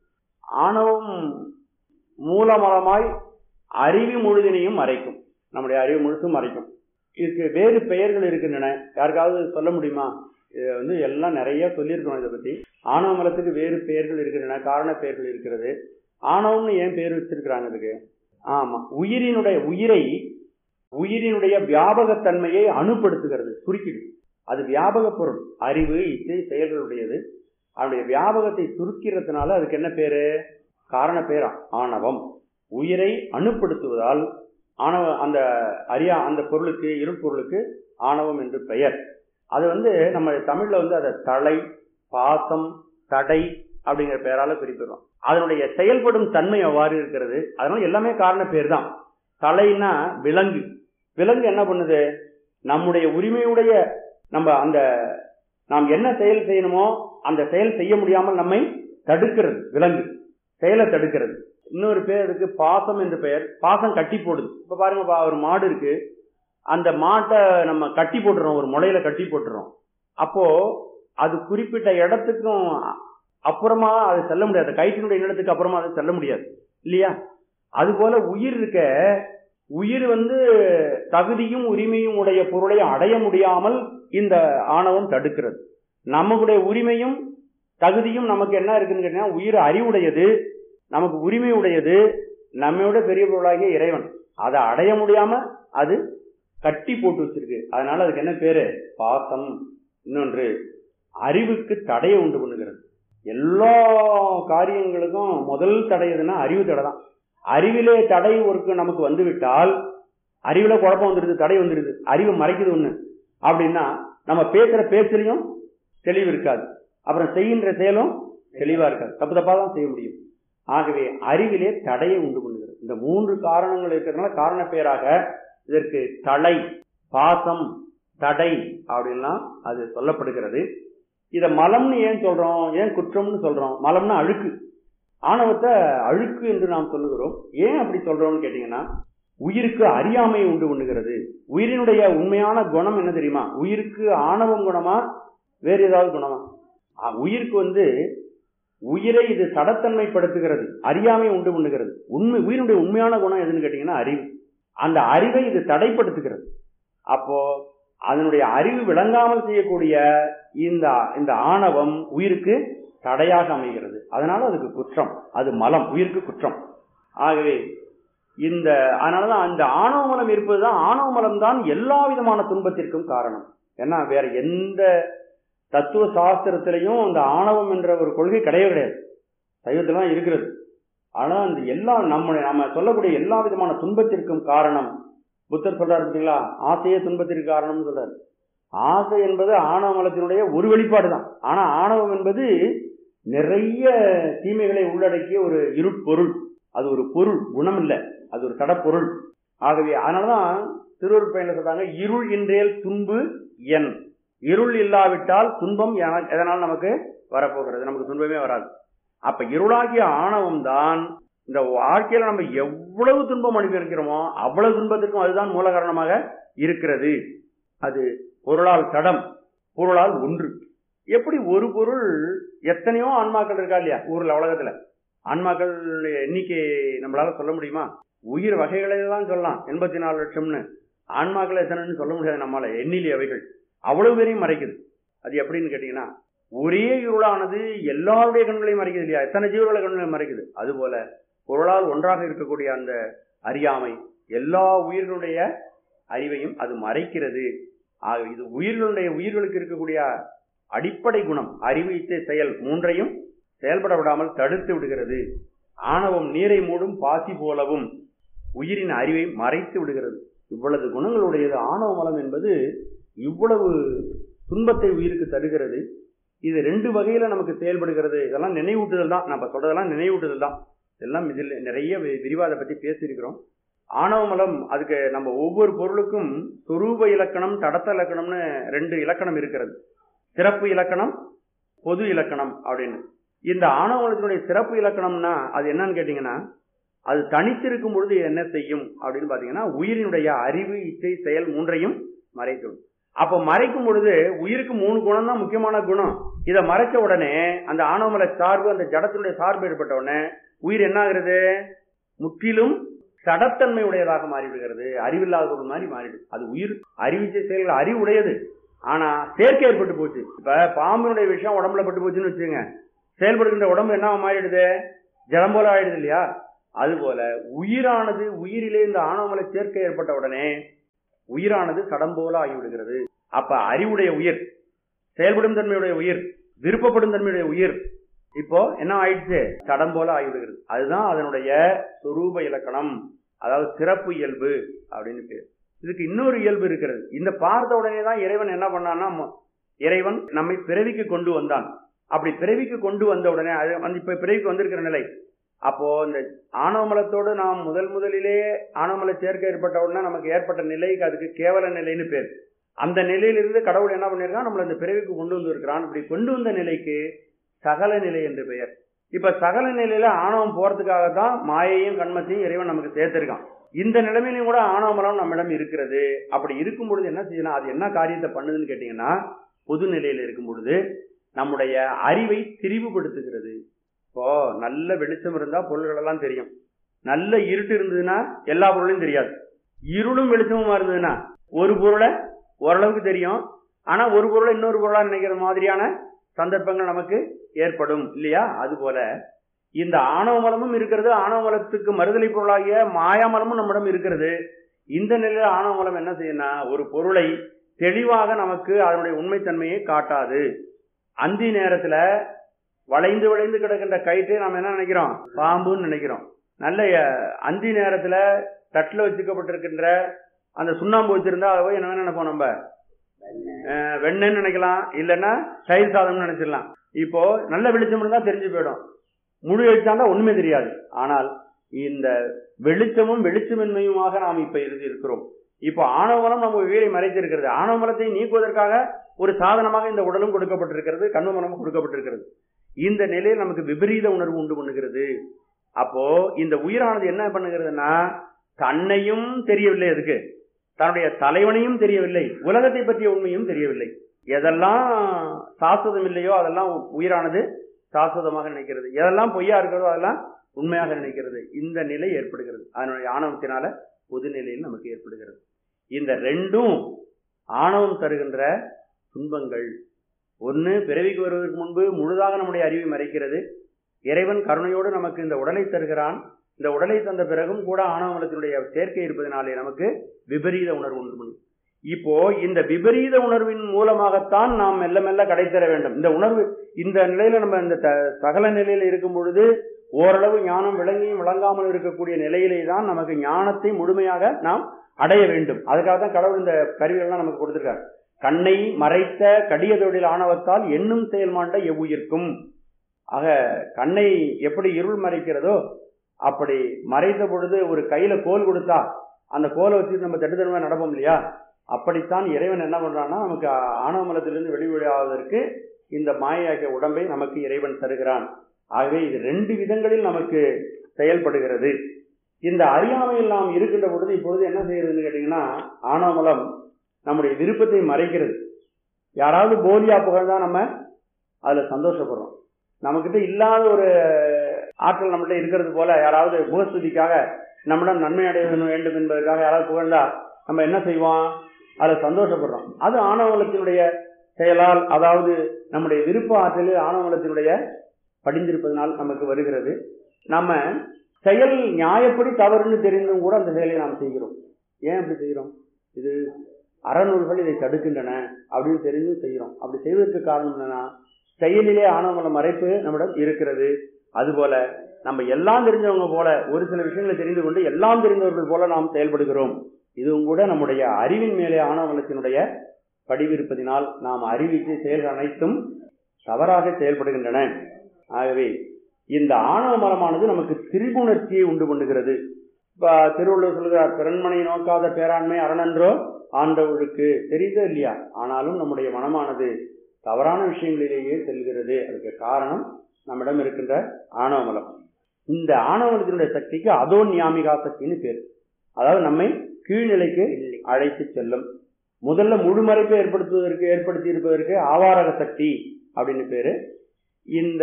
ஆணவம் மூலமலமாய் அறிவு முழுதினையும் மறைக்கும் நம்முடைய அறிவு முழுசும் மறைக்கும் இதுக்கு வேறு பெயர்கள் இருக்கின்றன யாருக்காவது சொல்ல முடியுமா இது வந்து எல்லாம் நிறைய சொல்லியிருக்கணும் இதை பத்தி ஆணவ மலத்துக்கு வேறு பெயர்கள் இருக்கின்றன காரண பெயர்கள் இருக்கிறது ஆணவம்னு ஏன் பேர் வச்சிருக்கிறாங்க இதுக்கு ஆமா உயிரினுடைய உயிரை உயிரினுடைய வியாபகத்தன்மையை அணுப்படுத்துகிறது சுருக்கிடு அது வியாபக பொருள் அறிவு இசை செயல்களுடையது அதனுடைய வியாபகத்தை சுருக்கிறதுனால அதுக்கு என்ன பேரு காரண பேர் ஆணவம் உயிரை அணுப்படுத்துவதால் ஆணவ அந்த அரியா அந்த பொருளுக்கு இருப்பொருளுக்கு ஆணவம் என்று பெயர் அது வந்து நம்ம தமிழ்ல வந்து அதை தலை பாசம் தடை அப்படிங்கிற பெயரால குறிப்பிடுறோம் அதனுடைய செயல்படும் தன்மை அவ்வாறு இருக்கிறது அதனால எல்லாமே காரண பேர் தான் தலைன்னா விலங்கு விலங்கு என்ன பண்ணுது நம்முடைய உரிமையுடைய நம்ம அந்த நாம் என்ன செயல் செய்யணுமோ அந்த செயல் செய்ய முடியாமல் நம்மை தடுக்கிறது விலங்கு செயலை தடுக்கிறது இன்னொரு பேர் அதுக்கு பாசம் என்று பெயர் பாசம் கட்டி போடுது இப்ப பாருங்க ஒரு மாடு இருக்கு அந்த மாட்டை நம்ம கட்டி போட்டுறோம் ஒரு முளையில கட்டி போட்டுறோம் அப்போ அது குறிப்பிட்ட இடத்துக்கும் அப்புறமா அது செல்ல முடியாது கயிற்றினுடைய இடத்துக்கு அப்புறமா அது செல்ல முடியாது இல்லையா அது போல உயிர் இருக்க உயிர் வந்து தகுதியும் உரிமையும் உடைய பொருளை அடைய முடியாமல் இந்த ஆணவம் தடுக்கிறது நம்மளுடைய உரிமையும் தகுதியும் நமக்கு என்ன இருக்குன்னு கேட்டீங்கன்னா உயிர் அறிவுடையது நமக்கு உரிமை உடையது நம்மையோட பெரிய பொருளாகிய இறைவன் அதை அடைய முடியாம அது கட்டி போட்டு வச்சிருக்கு அதனால அதுக்கு என்ன பேரு பாசம் இன்னொன்று அறிவுக்கு தடையை உண்டு பண்ணுகிறது எல்லா காரியங்களுக்கும் முதல் தடை எதுன்னா அறிவு தடை தான் அறிவிலே தடை ஒரு நமக்கு வந்து விட்டால் அறிவுல குழப்பம் வந்துடுது தடை வந்துடுது அறிவு மறைக்குது ஒண்ணு அப்படின்னா நம்ம பேசுற பேச்சுலையும் தெளிவு இருக்காது அப்புறம் செய்கின்ற செயலும் தெளிவா இருக்காது தப்பு தப்பா தான் செய்ய முடியும் ஆகவே அறிவிலே தடையை உண்டு பண்ணுகிறது இந்த மூன்று காரணங்கள் இருக்கிறதுனால காரண பேராக இதற்கு தலை பாசம் தடை அப்படின்லாம் அது சொல்லப்படுகிறது இத மலம்னு ஏன் சொல்றோம் ஏன் குற்றம்னு சொல்றோம் மலம்னா அழுக்கு ஆணவத்தை அழுக்கு என்று நாம் சொல்லுகிறோம் ஏன் அப்படி சொல்றோம்னு கேட்டீங்கன்னா உயிருக்கு அறியாமை உண்டு பண்ணுகிறது உயிரினுடைய உண்மையான குணம் என்ன தெரியுமா உயிருக்கு ஆணவம் குணமா வேற ஏதாவது குணமா உயிருக்கு வந்து உயிரை இது சடத்தன்மைப்படுத்துகிறது அறியாமை உண்டு பண்ணுகிறது உண்மை உயிரினுடைய உண்மையான குணம் எதுன்னு கேட்டீங்கன்னா அறிவு அந்த அறிவை இது தடைப்படுத்துகிறது அப்போ அதனுடைய அறிவு விளங்காமல் செய்யக்கூடிய இந்த இந்த ஆணவம் உயிருக்கு தடையாக அமைகிறது அதனால அதுக்கு குற்றம் அது மலம் உயிருக்கு குற்றம் ஆகவே இந்த அதனாலதான் அந்த ஆணவ மலம் இருப்பதுதான் ஆணவ மலம் தான் எல்லா விதமான துன்பத்திற்கும் காரணம் ஏன்னா வேற எந்த தத்துவ சாஸ்திரத்திலையும் அந்த ஆணவம் என்ற ஒரு கொள்கை கிடையவே கிடையாது சைவத்துல தான் இருக்கிறது ஆனா அந்த எல்லா நம்ம நம்ம சொல்லக்கூடிய எல்லா விதமான துன்பத்திற்கும் காரணம் புத்தர் சொல்றாரு பார்த்தீங்களா ஆசையே துன்பத்திற்கு காரணம்னு சொல்றாரு ஆசை என்பது ஆணவ மலத்தினுடைய ஒரு வெளிப்பாடு தான் ஆனா ஆணவம் என்பது நிறைய தீமைகளை உள்ளடக்கிய ஒரு இருட்பொருள் அது ஒரு பொருள் குணம் இல்லை அது ஒரு தடப்பொருள் ஆகவே அதனாலதான் திருவருட் பயணில் சொல்றாங்க இருள் இன்றேல் துன்பு என் இருள் இல்லாவிட்டால் துன்பம் என- எதனால் நமக்கு வரப்போகிறது நமக்கு துன்பமே வராது அப்ப இருளாகிய ஆணவம் தான் இந்த வாழ்க்கையில நம்ம எவ்வளவு துன்பம் அனுபவிக்கிறோமோ அவ்வளவு துன்பத்திற்கும் அதுதான் மூல காரணமாக இருக்கிறது அது பொருளால் தடம் பொருளால் ஒன்று எப்படி ஒரு பொருள் எத்தனையோ ஆன்மாக்கள் இருக்கா இல்லையா ஊர்ல உலகத்துல ஆன்மாக்கள் எண்ணிக்கை நம்மளால சொல்ல முடியுமா உயிர் வகைகளை தான் சொல்லலாம் எண்பத்தி நாலு லட்சம்னு ஆன்மாக்கள் எத்தனைன்னு சொல்ல முடியாது நம்மளால எண்ணிலி அவைகள் அவ்வளவு பேரையும் மறைக்குது அது எப்படின்னு கேட்டீங்கன்னா ஒரே இருளானது எல்லாருடைய கண்களையும் மறைக்குது இல்லையா எத்தனை ஜீவர்களை கண்களையும் மறைக்குது அதுபோல பொருளால் ஒன்றாக இருக்கக்கூடிய அந்த அறியாமை எல்லா உயிர்களுடைய அறிவையும் அது மறைக்கிறது ஆக இது உயிர்களுடைய உயிர்களுக்கு இருக்கக்கூடிய அடிப்படை குணம் அறிவு இச்சை செயல் மூன்றையும் செயல்பட விடாமல் தடுத்து விடுகிறது ஆணவம் நீரை மூடும் பாசி போலவும் உயிரின் அறிவை மறைத்து விடுகிறது இவ்வளவு குணங்களுடையது ஆணவ மலம் என்பது இவ்வளவு துன்பத்தை உயிருக்கு தருகிறது இது ரெண்டு வகையில நமக்கு செயல்படுகிறது இதெல்லாம் நினைவூட்டுதல் தான் நம்ம சொல்றதெல்லாம் நினைவூட்டுதல் தான் எல்லாம் இதில் நிறைய வி- விரிவா அதை பத்தி பேசியிருக்கிறோம் ஆணவ மலம் அதுக்கு நம்ம ஒவ்வொரு பொருளுக்கும் சொரூப இலக்கணம் தடத்த இலக்கணம்னு ரெண்டு இலக்கணம் இருக்கிறது சிறப்பு இலக்கணம் பொது இலக்கணம் அப்படின்னு இந்த ஆணவ மலத்தினுடைய சிறப்பு இலக்கணம்னா அது என்னன்னு கேட்டீங்கன்னா அது தனித்திருக்கும் பொழுது என்ன செய்யும் அப்படின்னு பாத்தீங்கன்னா உயிரினுடைய அறிவு இச்சை செயல் மூன்றையும் மறைக்கும் அப்ப மறைக்கும் பொழுது உயிருக்கு மூணு குணம் தான் முக்கியமான குணம் இதை மறைச்ச உடனே அந்த ஆணவமல சார்பு அந்த ஜடத்தினுடைய சார்பு ஏற்பட்ட உடனே உயிர் என்ன ஆகுறது முற்றிலும் சடத்தன்மை உடையதாக மாறிவிடுகிறது அறிவில்லாத ஒரு மாதிரி மாறிடுது அது உயிர் அறிவிச்ச செயல்கள் அறிவுடையது ஆனா சேர்க்கை ஏற்பட்டு போச்சு இப்ப பாம்பினுடைய விஷயம் உடம்புல பட்டு போச்சுன்னு வச்சுங்க செயல்படுகின்ற உடம்பு என்ன மாறிடுது ஜலம் போல ஆயிடுது இல்லையா அதுபோல உயிரானது உயிரிலே இந்த ஆணவமலை சேர்க்கை ஏற்பட்ட உடனே உயிரானது சடம் போல ஆகிவிடுகிறது அப்ப அறிவுடைய உயிர் செயல்படும் தன்மையுடைய உயிர் விருப்பப்படும் தன்மையுடைய உயிர் இப்போ என்ன ஆயிடுச்சு சடம் போல ஆகிவிடுகிறது அதுதான் அதனுடைய சொரூப இலக்கணம் அதாவது சிறப்பு இயல்பு அப்படின்னு பேர் இதுக்கு இன்னொரு இயல்பு இருக்கிறது இந்த பார்த்த உடனே தான் இறைவன் என்ன பண்ணான்னா மொ- இறைவன் நம்மை பிறவிக்கு கொண்டு வந்தான் அப்படி பிறவிக்கு கொண்டு வந்த உடனே அது வந்து இப்ப பிறவிக்கு வந்திருக்கிற நிலை அப்போ இந்த ஆணவமலத்தோடு நாம் முதல் முதலிலே ஆணவமல சேர்க்கை ஏற்பட்ட உடனே நமக்கு ஏற்பட்ட நிலைக்கு அதுக்கு கேவல நிலைன்னு பேர் அந்த நிலையிலிருந்து கடவுள் என்ன பண்ணிருக்கான் நம்மள இந்த பிறவிக்கு கொண்டு வந்திருக்கிறான் இப்படி கொண்டு வந்த நிலைக்கு சகல நிலை என்று பெயர் இப்ப சகல நிலையில ஆணவம் போறதுக்காக தான் மாயையும் கண்மத்தையும் இறைவன் நமக்கு சேர்த்திருக்கான் இந்த நிலைமையிலும் கூட ஆணவமலம் நம்மிடம் இருக்கிறது அப்படி இருக்கும் பொழுது என்ன செய்யலாம் அது என்ன காரியத்தை பண்ணுதுன்னு கேட்டீங்கன்னா பொது நிலையில இருக்கும் பொழுது நம்முடைய அறிவை திரிவுபடுத்துகிறது இப்போ நல்ல வெளிச்சம் இருந்தா பொருள்கள் எல்லாம் தெரியும் நல்ல இருட்டு இருந்ததுன்னா எல்லா பொருளையும் தெரியாது இருளும் வெளிச்சமுமா இருந்ததுன்னா ஒரு பொருளை ஓரளவுக்கு தெரியும் ஆனா ஒரு பொருளை இன்னொரு பொருளா நினைக்கிற மாதிரியான சந்தர்ப்பங்கள் நமக்கு ஏற்படும் இல்லையா அது போல இந்த ஆணவ மலமும் இருக்கிறது ஆணவ மலத்துக்கு மறுதலை பொருளாகிய மாயாமலமும் நம்மிடம் இருக்கிறது இந்த நிலையில ஆணவ மலம் என்ன செய்யணும்னா ஒரு பொருளை தெளிவாக நமக்கு அதனுடைய உண்மைத்தன்மையை காட்டாது அந்தி நேரத்துல வளைந்து வளைந்து கிடக்கின்ற கயிற்றை நாம் என்ன நினைக்கிறோம் பாம்புன்னு நினைக்கிறோம் நல்ல அஹ், அந்தி நேரத்துல தட்டுல வச்சுக்கப்பட்டிருக்கின்ற அந்த சுண்ணாம்பு வச்சிருந்தா அதை போய் என்ன நினைப்போம் நம்ம அஹ், வெண்ணெய்ன்னு நினைக்கலாம் இல்லைன்னா தயிர் சாதம்னு நினைச்சிடலாம் இப்போ நல்ல வெளிச்சம் இருந்தா தெரிஞ்சு போயிடும் முழு வெளிச்சம் ஒண்ணுமே தெரியாது ஆனால் இந்த வெளிச்சமும் வெளிச்சமின்மையுமாக நாம் இப்ப இருந்து இருக்கிறோம் இப்போ ஆணவமலம் நம்ம உயிரை மறைத்திருக்கிறது ஆணவமலத்தை நீக்குவதற்காக ஒரு சாதனமாக இந்த உடலும் கொடுக்கப்பட்டிருக்கிறது கண்மமனமும் கொடுக்கப்பட்டிருக்கிறது இந்த நிலையில் நமக்கு விபரீத உணர்வு உண்டு பண்ணுகிறது அப்போ இந்த உயிரானது என்ன பண்ணுகிறதுனா தன்னையும் தெரியவில்லை அதுக்கு தன்னுடைய தலைவனையும் தெரியவில்லை உலகத்தை பற்றிய உண்மையும் தெரியவில்லை எதெல்லாம் சாஸ்வதம் இல்லையோ அதெல்லாம் உயிரானது சாஸ்வதமாக நினைக்கிறது எதெல்லாம் பொய்யா இருக்கிறதோ அதெல்லாம் உண்மையாக நினைக்கிறது இந்த நிலை ஏற்படுகிறது அதனுடைய ஆணவத்தினால பொது நிலையில் நமக்கு ஏற்படுகிறது இந்த ரெண்டும் ஆணவம் தருகின்ற துன்பங்கள் ஒன்று பிறவிக்கு வருவதற்கு முன்பு முழுதாக நம்முடைய அறிவை மறைக்கிறது இறைவன் கருணையோடு நமக்கு இந்த உடலை தருகிறான் இந்த உடலை தந்த பிறகும் கூட ஆணவமலத்தினுடைய சேர்க்கை இருப்பதனாலே நமக்கு விபரீத உணர்வு உண்டு பண்ணும் இப்போ இந்த விபரீத உணர்வின் மூலமாகத்தான் நாம் மெல்ல மெல்ல கடை தர வேண்டும் இந்த உணர்வு இந்த நிலையில நம்ம இந்த த- சகல நிலையில இருக்கும் பொழுது ஓரளவு ஞானம் விளங்கியும் விளங்காமல் இருக்கக்கூடிய நிலையிலே தான் நமக்கு ஞானத்தை முழுமையாக நாம் அடைய வேண்டும் அதுக்காக தான் கடவுள் இந்த கருவிகள்லாம் நமக்கு கொடுத்திருக்கார் கண்ணை மறைத்த கடிய தொழில் ஆணவத்தால் எண்ணும் செயல்மாண்ட எவ்வுயிர்க்கும் ஆக கண்ணை எப்படி இருள் மறைக்கிறதோ அப்படி மறைத்த பொழுது ஒரு கையில கோல் கொடுத்தா அந்த கோலை வச்சு நம்ம தட்டுத்தனமா நடப்போம் இல்லையா அப்படித்தான் இறைவன் என்ன பண்றான்னா நமக்கு ஆணவமலத்திலிருந்து வெளிவழியாவதற்கு இந்த மாயாகிய உடம்பை நமக்கு இறைவன் தருகிறான் ஆகவே இது ரெண்டு விதங்களில் நமக்கு செயல்படுகிறது இந்த அறியாமையில் நாம் இருக்கின்ற பொழுது இப்பொழுது என்ன செய்யறதுன்னு கேட்டீங்கன்னா ஆணவமலம் நம்முடைய விருப்பத்தை மறைக்கிறது யாராவது போலியா புகழ்ந்தா நம்ம அதுல சந்தோஷப்படுறோம் நம்மகிட்ட இல்லாத ஒரு ஆற்றல் நம்மகிட்ட இருக்கிறது போல யாராவது முகஸ்துதிக்காக நம்மிடம் நன்மை அடைய வேண்டும் என்பதற்காக யாராவது புகழ்ந்தா நம்ம என்ன செய்வோம் அதுல சந்தோஷப்படுறோம் அது ஆணவலத்தினுடைய செயலால் அதாவது நம்முடைய விருப்ப ஆற்றலில் ஆணவலத்தினுடைய படிந்திருப்பதனால் நமக்கு வருகிறது நம்ம செயல் நியாயப்படி தவறுன்னு தெரிந்தும் கூட அந்த செயலை நாம் செய்கிறோம் ஏன் அப்படி செய்கிறோம் இது அறநூல்கள் இதை தடுக்கின்றன அப்படின்னு தெரிஞ்சும் செய்கிறோம் அப்படி செய்வதற்கு காரணம் என்னன்னா செயலிலே ஆணவமல மறைப்பு நம்மிடம் இருக்கிறது அதுபோல நம்ம எல்லாம் தெரிஞ்சவங்க போல ஒரு சில விஷயங்களை தெரிந்து கொண்டு எல்லாம் தெரிந்தவர்கள் போல நாம் செயல்படுகிறோம் இதுவும் கூட நம்முடைய அறிவின் மேலே ஆணவமலத்தினுடைய படிவிருப்பதினால் நாம் அறிவித்து செயல்கள் அனைத்தும் தவறாக செயல்படுகின்றன ஆகவே இந்த ஆணவ மலமானது நமக்கு திரிபுணர்ச்சியை உண்டு பண்ணுகிறது இப்ப திருவள்ளுவர் சொல்கிறார் பிறன்மனை நோக்காத பேராண்மை அரணன்றோ ஆண்டவர்களுக்கு தெரியுதோ இல்லையா ஆனாலும் நம்முடைய மனமானது தவறான விஷயங்களிலேயே செல்கிறது அதுக்கு காரணம் நம்மிடம் இருக்கின்ற ஆணவ மலம் இந்த ஆணவமலத்தினுடைய சக்திக்கு அதோ நியாமிகா சக்தின்னு பேர் அதாவது நம்மை கீழ்நிலைக்கு அழைத்து செல்லும் முதல்ல முழுமறைப்பை ஏற்படுத்துவதற்கு ஏற்படுத்தி இருப்பதற்கு ஆவாரக சக்தி அப்படின்னு பேரு இந்த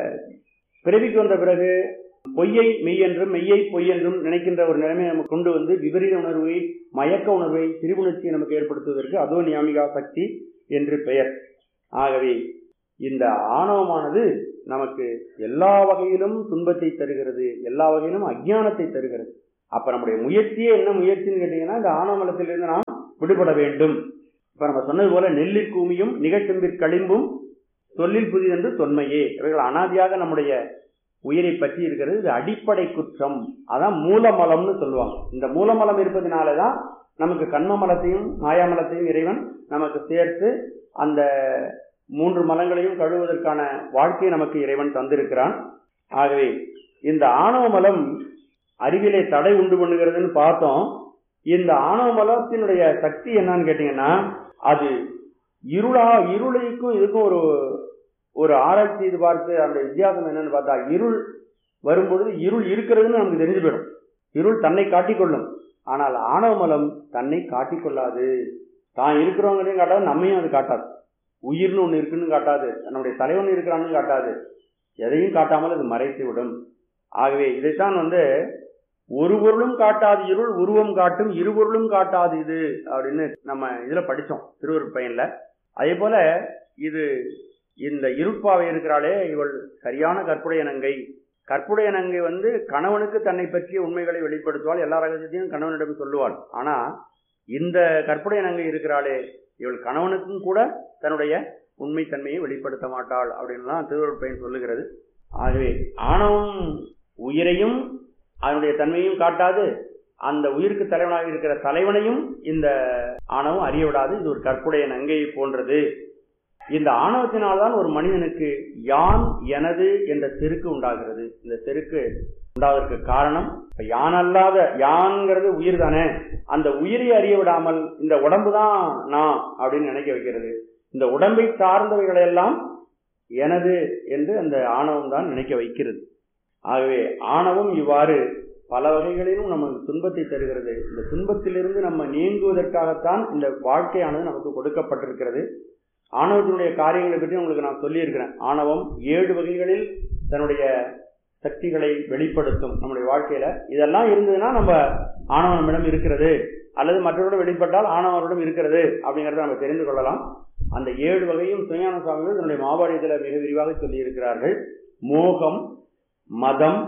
பிறவிக்கு வந்த பிறகு பொய்யை மெய் என்றும் மெய்யை பொய் என்றும் நினைக்கின்ற ஒரு நிலைமையை நம்ம கொண்டு வந்து விபரீத உணர்வை மயக்க உணர்வை திரிபுணர்ச்சியை நமக்கு ஏற்படுத்துவதற்கு அதோ நியாமிகா சக்தி என்று பெயர் ஆகவே இந்த ஆணவமானது நமக்கு எல்லா வகையிலும் துன்பத்தை தருகிறது எல்லா வகையிலும் அஜ்ஞானத்தை தருகிறது அப்ப நம்முடைய முயற்சியே என்ன முயற்சின்னு கேட்டீங்கன்னா இந்த ஆணவமலத்திலிருந்து நாம் விடுபட வேண்டும் இப்ப நம்ம சொன்னது போல நெல்லிற் கூமியும் நிகழ்ச்செம்பிற் களிம்பும் சொல்லில் புதிதென்று தொன்மையே இவைகள் அனாதியாக நம்முடைய உயிரை பற்றி இருக்கிறது இது அடிப்படை குற்றம் அதான் மூலமலம்னு சொல்லுவாங்க இந்த மூலமலம் இருப்பதனாலதான் நமக்கு கண்ம மலத்தையும் மாயாமலத்தையும் இறைவன் நமக்கு சேர்த்து அந்த மூன்று மலங்களையும் கழுவுவதற்கான வாழ்க்கையை நமக்கு இறைவன் தந்திருக்கிறான் ஆகவே இந்த ஆணவ மலம் அறிவிலே தடை உண்டு பண்ணுகிறதுன்னு பார்த்தோம் இந்த ஆணவ மலத்தினுடைய சக்தி என்னன்னு கேட்டீங்கன்னா அது இருளா இருளுக்கும் இதுக்கும் ஒரு ஒரு ஆராய்ச்சி இது பார்த்து அந்த வித்தியாசம் என்னன்னு பார்த்தா இருள் வரும்பொழுது இருள் இருக்கிறதுன்னு நமக்கு தெரிஞ்சு போயிடும் இருள் தன்னை காட்டிக்கொள்ளும் ஆனால் ஆணவ மலம் தன்னை காட்டிக்கொள்ளாது தான் இருக்கிறவங்களையும் காட்டாது நம்மையும் அது காட்டாது உயிர்னு ஒன்று இருக்குன்னு காட்டாது நம்முடைய தலைவன் இருக்கிறான்னு காட்டாது எதையும் காட்டாமல் அது மறைத்து விடும் ஆகவே இதைத்தான் வந்து ஒரு பொருளும் காட்டாது இருள் உருவம் காட்டும் இரு பொருளும் காட்டாது இது அப்படின்னு நம்ம இதுல படிச்சோம் திருவருட் பயன்ல அதே போல இது இந்த இருட்பாவை இருக்கிறாளே இவள் சரியான கற்புடைய நங்கை கற்புடைய நங்கை வந்து கணவனுக்கு தன்னை பற்றிய உண்மைகளை வெளிப்படுத்துவாள் எல்லா ரகசியத்தையும் கணவனிடம் சொல்லுவாள் ஆனா இந்த கற்புடைய நங்கை இருக்கிறாளே இவள் கணவனுக்கும் கூட தன்னுடைய உண்மை தன்மையை வெளிப்படுத்த மாட்டாள் அப்படின்லாம் திருவருட் பயன் சொல்லுகிறது ஆகவே ஆணவம் உயிரையும் அதனுடைய தன்மையும் காட்டாது அந்த உயிருக்கு தலைவனாக இருக்கிற தலைவனையும் இந்த ஆணவம் அறிய விடாது இது ஒரு கற்புடைய நங்கையை போன்றது இந்த ஆணவத்தினால்தான் ஒரு மனிதனுக்கு யான் எனது என்ற செருக்கு உண்டாகிறது இந்த செருக்கு உண்டாவதற்கு காரணம் இப்ப யான் அல்லாத யான்ங்கிறது உயிர் தானே அந்த உயிரை அறிய விடாமல் இந்த உடம்பு தான் நான் அப்படின்னு நினைக்க வைக்கிறது இந்த உடம்பை சார்ந்தவைகளை எல்லாம் எனது என்று அந்த ஆணவம் தான் நினைக்க வைக்கிறது ஆகவே ஆணவம் இவ்வாறு பல வகைகளிலும் நமக்கு துன்பத்தை தருகிறது இந்த துன்பத்திலிருந்து நம்ம நீங்குவதற்காகத்தான் இந்த வாழ்க்கையானது நமக்கு கொடுக்கப்பட்டிருக்கிறது ஆணவத்தினுடைய காரியங்களை பற்றி உங்களுக்கு நான் சொல்லியிருக்கிறேன் ஆணவம் ஏழு வகைகளில் தன்னுடைய சக்திகளை வெளிப்படுத்தும் நம்முடைய வாழ்க்கையில இதெல்லாம் இருந்ததுன்னா நம்ம ஆணவம் நம்மிடம் இருக்கிறது அல்லது மற்றவரிடம் வெளிப்பட்டால் ஆணவரிடம் இருக்கிறது அப்படிங்கறத நம்ம தெரிந்து கொள்ளலாம் அந்த ஏழு வகையும் சுயான சுவாமிகள் தன்னுடைய மாபாடியத்தில் மிக விரிவாக சொல்லியிருக்கிறார்கள் மோகம் மதம்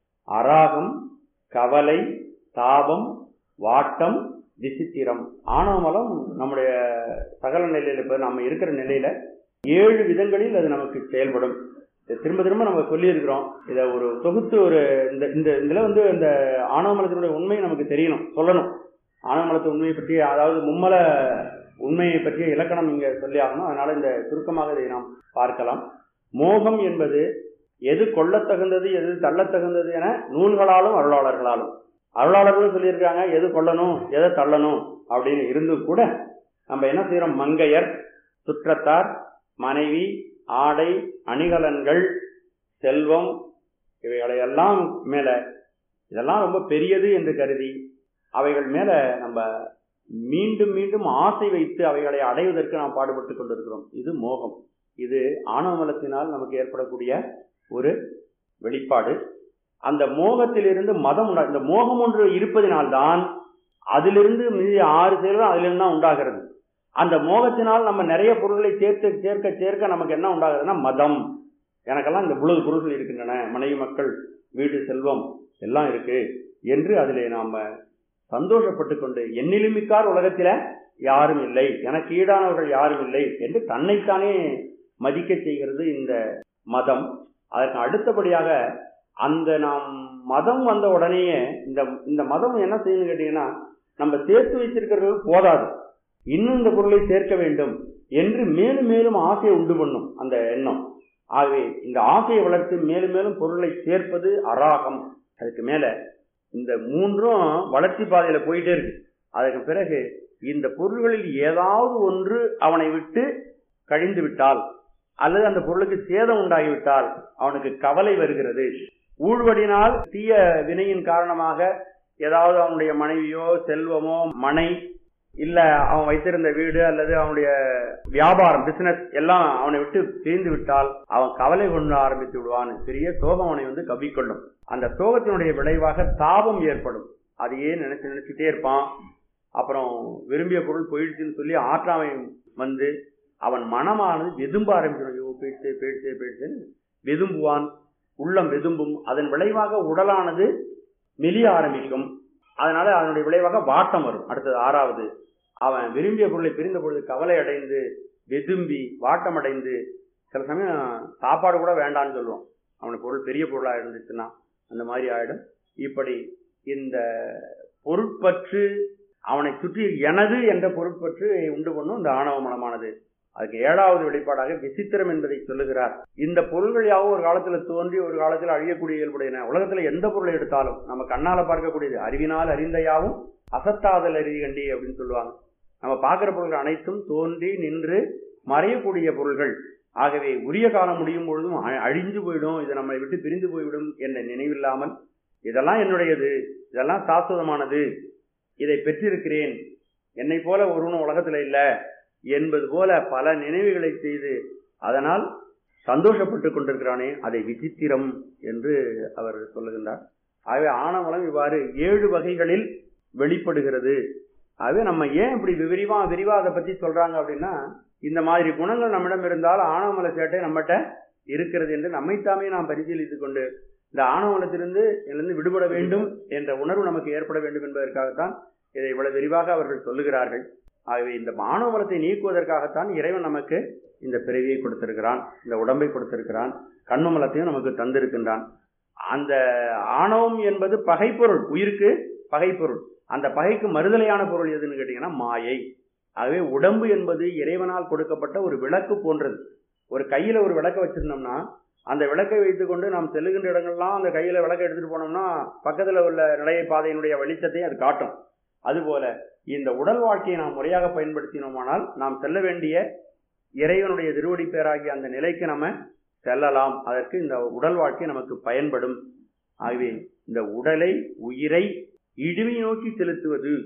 அராகம் கவலை தாபம் வாட்டம் விசித்திரம் ஆணவமலம் நம்முடைய சகல நிலையில இப்ப நம்ம இருக்கிற நிலையில ஏழு விதங்களில் அது நமக்கு செயல்படும் இதை திரும்ப திரும்ப நம்ம சொல்லியிருக்கிறோம் இதை ஒரு தொகுத்து ஒரு இந்த இந்த இதுல வந்து இந்த ஆணவமலத்தினுடைய உண்மை நமக்கு தெரியணும் சொல்லணும் ஆணவமலத்து உண்மையை பற்றி அதாவது மும்மல உண்மையை பற்றிய இலக்கணம் இங்க சொல்லி ஆகணும் அதனால இந்த சுருக்கமாக இதை நாம் பார்க்கலாம் மோகம் என்பது எது கொள்ளத்தகுந்தது எது தள்ளத்தகுந்தது என நூல்களாலும் அருளாளர்களாலும் அருளாளர்களும் சொல்லியிருக்காங்க எது கொள்ளணும் எதை தள்ளணும் அப்படின்னு இருந்தும் கூட நம்ம என்ன செய்யறோம் மங்கையர் சுற்றத்தார் மனைவி ஆடை அணிகலன்கள் செல்வம் இவைகளை எல்லாம் மேல இதெல்லாம் ரொம்ப பெரியது என்று கருதி அவைகள் மேல நம்ம மீண்டும் மீண்டும் ஆசை வைத்து அவைகளை அடைவதற்கு நாம் பாடுபட்டு கொண்டிருக்கிறோம் இது மோகம் இது ஆணவமலத்தினால் நமக்கு ஏற்படக்கூடிய ஒரு வெளிப்பாடு அந்த மோகத்திலிருந்து மதம் உண்டா இந்த மோகம் ஒன்று இருப்பதினால்தான் அதிலிருந்து மீதி ஆறு செயல்கள் அதிலிருந்து தான் உண்டாகிறது அந்த மோகத்தினால் நம்ம நிறைய பொருட்களை சேர்த்து சேர்க்க சேர்க்க நமக்கு என்ன உண்டாகுதுன்னா மதம் எனக்கெல்லாம் இந்த இவ்வளவு பொருட்கள் இருக்கின்றன மனைவி மக்கள் வீடு செல்வம் எல்லாம் இருக்கு என்று அதிலே நாம சந்தோஷப்பட்டு கொண்டு எண்ணிலுமிக்கார் உலகத்தில யாரும் இல்லை எனக்கு ஈடானவர்கள் யாரும் இல்லை என்று தன்னைத்தானே மதிக்க செய்கிறது இந்த மதம் அதற்கு அடுத்தபடியாக அந்த நாம் மதம் வந்த உடனேயே இந்த இந்த மதம் என்ன செய்யணும் கேட்டீங்கன்னா நம்ம சேர்த்து வைத்திருக்கிறது போதாது இன்னும் இந்த பொருளை சேர்க்க வேண்டும் என்று மேலும் மேலும் ஆசையை உண்டு பண்ணும் அந்த எண்ணம் ஆகவே இந்த ஆசையை வளர்த்து மேலும் மேலும் பொருளை சேர்ப்பது அராகம் அதுக்கு மேல இந்த மூன்றும் வளர்ச்சி பாதையில போயிட்டே இருக்கு அதுக்கு பிறகு இந்த பொருள்களில் ஏதாவது ஒன்று அவனை விட்டு கழிந்து விட்டால் அல்லது அந்த பொருளுக்கு சேதம் உண்டாகிவிட்டால் அவனுக்கு கவலை வருகிறது ஊழ்வடினால் தீய வினையின் காரணமாக ஏதாவது அவனுடைய மனைவியோ செல்வமோ மனை இல்ல அவன் வைத்திருந்த வீடு அல்லது அவனுடைய வியாபாரம் பிசினஸ் எல்லாம் அவனை விட்டு பிரிந்து விட்டால் அவன் கவலை கொண்டு ஆரம்பித்து விடுவான் பெரிய சோகம் அவனை வந்து கவ்விக்கொள்ளும் அந்த சோகத்தினுடைய விளைவாக தாபம் ஏற்படும் அதையே நினைச்சு நினைச்சுட்டே இருப்பான் அப்புறம் விரும்பிய பொருள் போயிடுச்சுன்னு சொல்லி ஆற்றாமை வந்து அவன் மனமானது வெதும்ப ஆரம்பிச்சிடும் ஐயோ போயிடுச்சு போயிடுச்சு போயிடுச்சுன்னு வெதும்புவான் உள்ளம் வெதும்பும் அதன் விளைவாக உடலானது மெலிய ஆரம்பிக்கும் அதனால அதனுடைய விளைவாக வாட்டம் வரும் அடுத்தது ஆறாவது அவன் விரும்பிய பொருளை பிரிந்த பொழுது கவலை அடைந்து வெதும்பி வாட்டம் அடைந்து சில சமயம் சாப்பாடு கூட வேண்டான்னு சொல்லுவோம் அவனுக்கு பொருள் பெரிய பொருளா இருந்துச்சுன்னா அந்த மாதிரி ஆயிடும் இப்படி இந்த பொருட்பற்று அவனை சுற்றி எனது என்ற பொருட்பற்று உண்டு பண்ணும் இந்த ஆணவ மனமானது அதுக்கு ஏழாவது வெளிப்பாடாக விசித்திரம் என்பதை சொல்லுகிறார் இந்த பொருள்கள் யாவும் ஒரு காலத்துல தோன்றி ஒரு காலத்தில் அழியக்கூடிய இயல்புடையன உலகத்துல எந்த பொருளை எடுத்தாலும் நம்ம கண்ணால பார்க்கக்கூடியது அறிவினால் அறிந்த யாவும் அசத்தாதல் அறிவி கண்டி அப்படின்னு சொல்லுவாங்க நம்ம பார்க்கிற பொருள்கள் அனைத்தும் தோன்றி நின்று மறையக்கூடிய பொருள்கள் ஆகவே உரிய காலம் முடியும் பொழுதும் அ- அழிஞ்சு போயிடும் இது நம்மை விட்டு பிரிந்து போய்விடும் என்ற நினைவில்லாமல் இதெல்லாம் என்னுடையது இதெல்லாம் சாஸ்வதமானது இதை பெற்றிருக்கிறேன் என்னை போல ஒருவனும் உலகத்துல இல்ல என்பது போல பல நினைவுகளை செய்து அதனால் சந்தோஷப்பட்டு கொண்டிருக்கிறானே அதை விசித்திரம் என்று அவர் சொல்லுகின்றார் ஆகவே ஆணவலம் இவ்வாறு ஏழு வகைகளில் வெளிப்படுகிறது ஆகவே நம்ம ஏன் இப்படி விரிவா விரிவா அதை பத்தி சொல்றாங்க அப்படின்னா இந்த மாதிரி குணங்கள் நம்மிடம் இருந்தால் ஆணவமல சேட்டை நம்மகிட்ட இருக்கிறது என்று நம்மைத்தாமே நாம் பரிசீலித்துக் கொண்டு இந்த ஆணவமலத்திலிருந்து இதிலிருந்து விடுபட வேண்டும் என்ற உணர்வு நமக்கு ஏற்பட வேண்டும் என்பதற்காகத்தான் இதை இவ்வளவு விரிவாக அவர்கள் சொல்லுகிறார்கள் ஆகவே இந்த மானவலத்தை நீக்குவதற்காகத்தான் இறைவன் நமக்கு இந்த பிறவியை கொடுத்திருக்கிறான் இந்த உடம்பை கொடுத்திருக்கிறான் கண்மமலத்தையும் நமக்கு தந்திருக்கின்றான் அந்த ஆணவம் என்பது பகைப்பொருள் உயிருக்கு பகைப்பொருள் அந்த பகைக்கு மறுதலையான பொருள் எதுன்னு கேட்டீங்கன்னா மாயை ஆகவே உடம்பு என்பது இறைவனால் கொடுக்கப்பட்ட ஒரு விளக்கு போன்றது ஒரு கையில ஒரு விளக்க வச்சிருந்தோம்னா அந்த விளக்கை வைத்துக்கொண்டு நாம் செல்லுகின்ற இடங்கள்லாம் அந்த கையில விளக்கை எடுத்துட்டு போனோம்னா பக்கத்துல உள்ள நிலைய பாதையினுடைய வெளிச்சத்தை அது காட்டும் அதுபோல இந்த உடல் வாழ்க்கையை நாம் முறையாக பயன்படுத்தினோமானால் நாம் செல்ல வேண்டிய இறைவனுடைய திருவடி பேராகிய அந்த நிலைக்கு நம்ம செல்லலாம் அதற்கு இந்த உடல் வாழ்க்கை நமக்கு பயன்படும் ஆகவே இந்த உடலை உயிரை இழிவை நோக்கி செலுத்துவது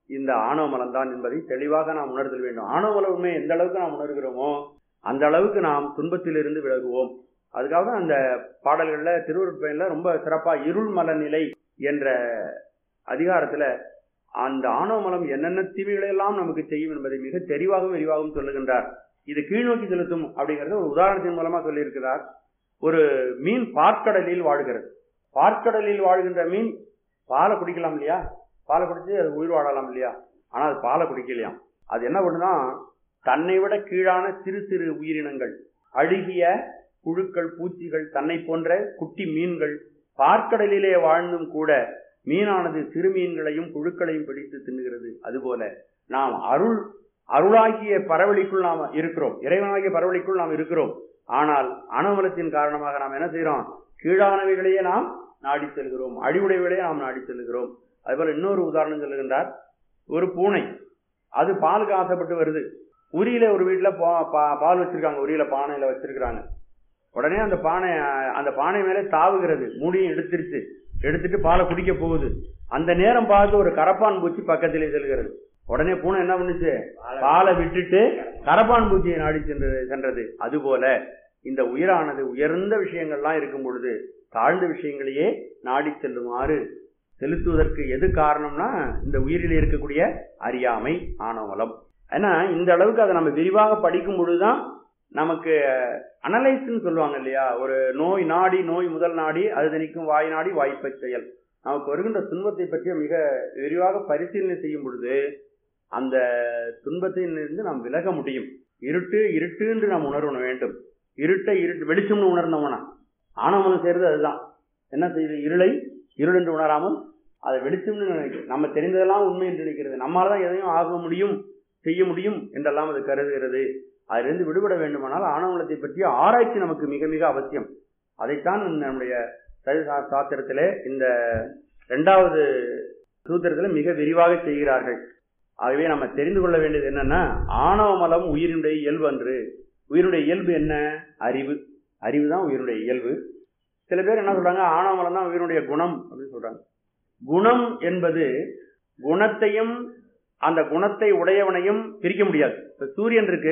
இந்த ஆணவ மலம் தான் என்பதை தெளிவாக நாம் உணர்தல் வேண்டும் ஆணவ மல உண்மை எந்த அளவுக்கு நாம் உணர்கிறோமோ அந்த அளவுக்கு நாம் துன்பத்திலிருந்து விலகுவோம் அதுக்காக தான் அந்த பாடல்கள்ல திருவருட்பயன்ல ரொம்ப சிறப்பா இருள் மல நிலை என்ற அதிகாரத்துல அந்த ஆணவ மலம் என்னென்ன தீமைகளை எல்லாம் நமக்கு செய்யும் என்பதை மிக தெளிவாகவும் விரிவாகவும் சொல்லுகின்றார் இது கீழ்நோக்கி செலுத்தும் அப்படிங்கறத ஒரு உதாரணத்தின் மூலமா சொல்லியிருக்கிறார் ஒரு மீன் பார்க்கடலில் வாழ்கிறது பார்க்கடலில் வாழ்கின்ற மீன் பாலை குடிக்கலாம் இல்லையா பாலை குடிச்சு அது உயிர் வாழலாம் இல்லையா ஆனா அது பாலை குடிக்கலையாம் அது என்ன பண்ணுனா தன்னை விட கீழான சிறு சிறு உயிரினங்கள் அழுகிய புழுக்கள் பூச்சிகள் தன்னை போன்ற குட்டி மீன்கள் பார்க்கடலிலே வாழ்ந்தும் கூட மீனானது சிறு மீன்களையும் புழுக்களையும் பிடித்து தின்னுகிறது அதுபோல நாம் அருள் அருளாகிய பரவலிக்குள் நாம் இருக்கிறோம் இறைவனாகிய பரவலிக்குள் நாம் இருக்கிறோம் ஆனால் அனவலத்தின் காரணமாக நாம் என்ன செய்யறோம் கீழானவைகளையே நாம் நாடி செல்கிறோம் அடிவுடையவைகளையே நாம் நாடி செல்கிறோம் அதுபோல இன்னொரு உதாரணம் சொல்லுகின்றார் ஒரு பூனை அது பாலுக்கு ஆசைப்பட்டு வருது உரியில ஒரு வீட்டுல பா- பா- பால் வச்சிருக்காங்க உரியில பானையில வச்சிருக்கிறாங்க உடனே அந்த பானை அந்த பானை மேலே தாவுகிறது மூடியும் எடுத்துருச்சு எடுத்துட்டு பாலை குடிக்க போகுது அந்த நேரம் பார்த்து ஒரு கரப்பான் பூச்சி பக்கத்திலே செல்கிறது உடனே பூனை என்ன பண்ணுச்சு பாலை விட்டுட்டு கரப்பான் பூச்சியை நாடி சென்றது சென்றது அதுபோல இந்த உயிரானது உயர்ந்த விஷயங்கள்லாம் இருக்கும் பொழுது தாழ்ந்த விஷயங்களையே நாடி செல்லுமாறு செலுத்துவதற்கு எது காரணம்னா இந்த உயிரில் இருக்கக்கூடிய அறியாமை ஆணவலம் ஏன்னா இந்த அளவுக்கு அதை நம்ம விரிவாக படிக்கும் பொழுதுதான் நமக்கு அனலைஸ்ன்னு சொல்லுவாங்க இல்லையா ஒரு நோய் நாடி நோய் முதல் நாடி அது திணிக்கும் வாய் நாடி வாய்ப்பை செயல் நமக்கு வருகின்ற துன்பத்தை பற்றி மிக விரிவாக பரிசீலனை செய்யும் பொழுது அந்த துன்பத்திலிருந்து நாம் விலக முடியும் இருட்டு இருட்டு என்று நாம் உணர வேண்டும் இருட்டை இருட்டு வெளிச்சம்னு உணர்ந்தோம்னா ஆணவம் செய்யறது அதுதான் என்ன செய்யுது இருளை இருள் என்று உணராமல் அதை வெளிச்சம்னு நினைக்கிறது நம்ம தெரிந்ததெல்லாம் உண்மை என்று நினைக்கிறது நம்மால தான் எதையும் ஆக முடியும் செய்ய முடியும் என்றெல்லாம் அது கருதுகிறது அதிலிருந்து விடுபட வேண்டுமானால் ஆணவலத்தை பற்றிய ஆராய்ச்சி நமக்கு மிக மிக அவசியம் அதைத்தான் நம்முடைய சைவ சா- சாஸ்திரத்திலே இந்த இரண்டாவது சூத்திரத்தில் மிக விரிவாக செய்கிறார்கள் ஆகவே நம்ம தெரிந்து கொள்ள வேண்டியது என்னன்னா ஆணவ மலம் உயிரினுடைய இயல்பு அன்று உயிருடைய இயல்பு என்ன அறிவு அறிவு தான் உயிருடைய இயல்பு சில பேர் என்ன சொல்றாங்க ஆணவ மலம் தான் உயிருடைய குணம் அப்படின்னு சொல்றாங்க குணம் என்பது குணத்தையும் அந்த குணத்தை உடையவனையும் பிரிக்க முடியாது இப்ப சூரியன் இருக்கு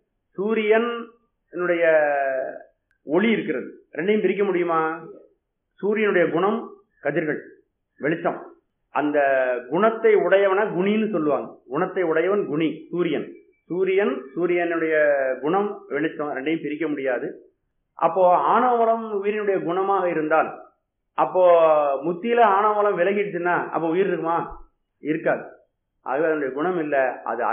சூரியன் என்னுடைய ஒளி இருக்கிறது ரெண்டையும் பிரிக்க முடியுமா சூரியனுடைய குணம் கதிர்கள் வெளிச்சம் அந்த குணத்தை உடையவன குணின்னு சொல்லுவாங்க குணத்தை உடையவன் குணி சூரியன் சூரியன் சூரியனுடைய குணம் வெளிச்சம் ரெண்டையும் பிரிக்க முடியாது அப்போ ஆணவலம் உயிரினுடைய குணமாக இருந்தால் அப்போ முத்தியில ஆணவலம் விலகிடுச்சுன்னா அப்போ உயிர் இருக்குமா இருக்காது ஆகவே அதனுடைய குணம் இல்லை அது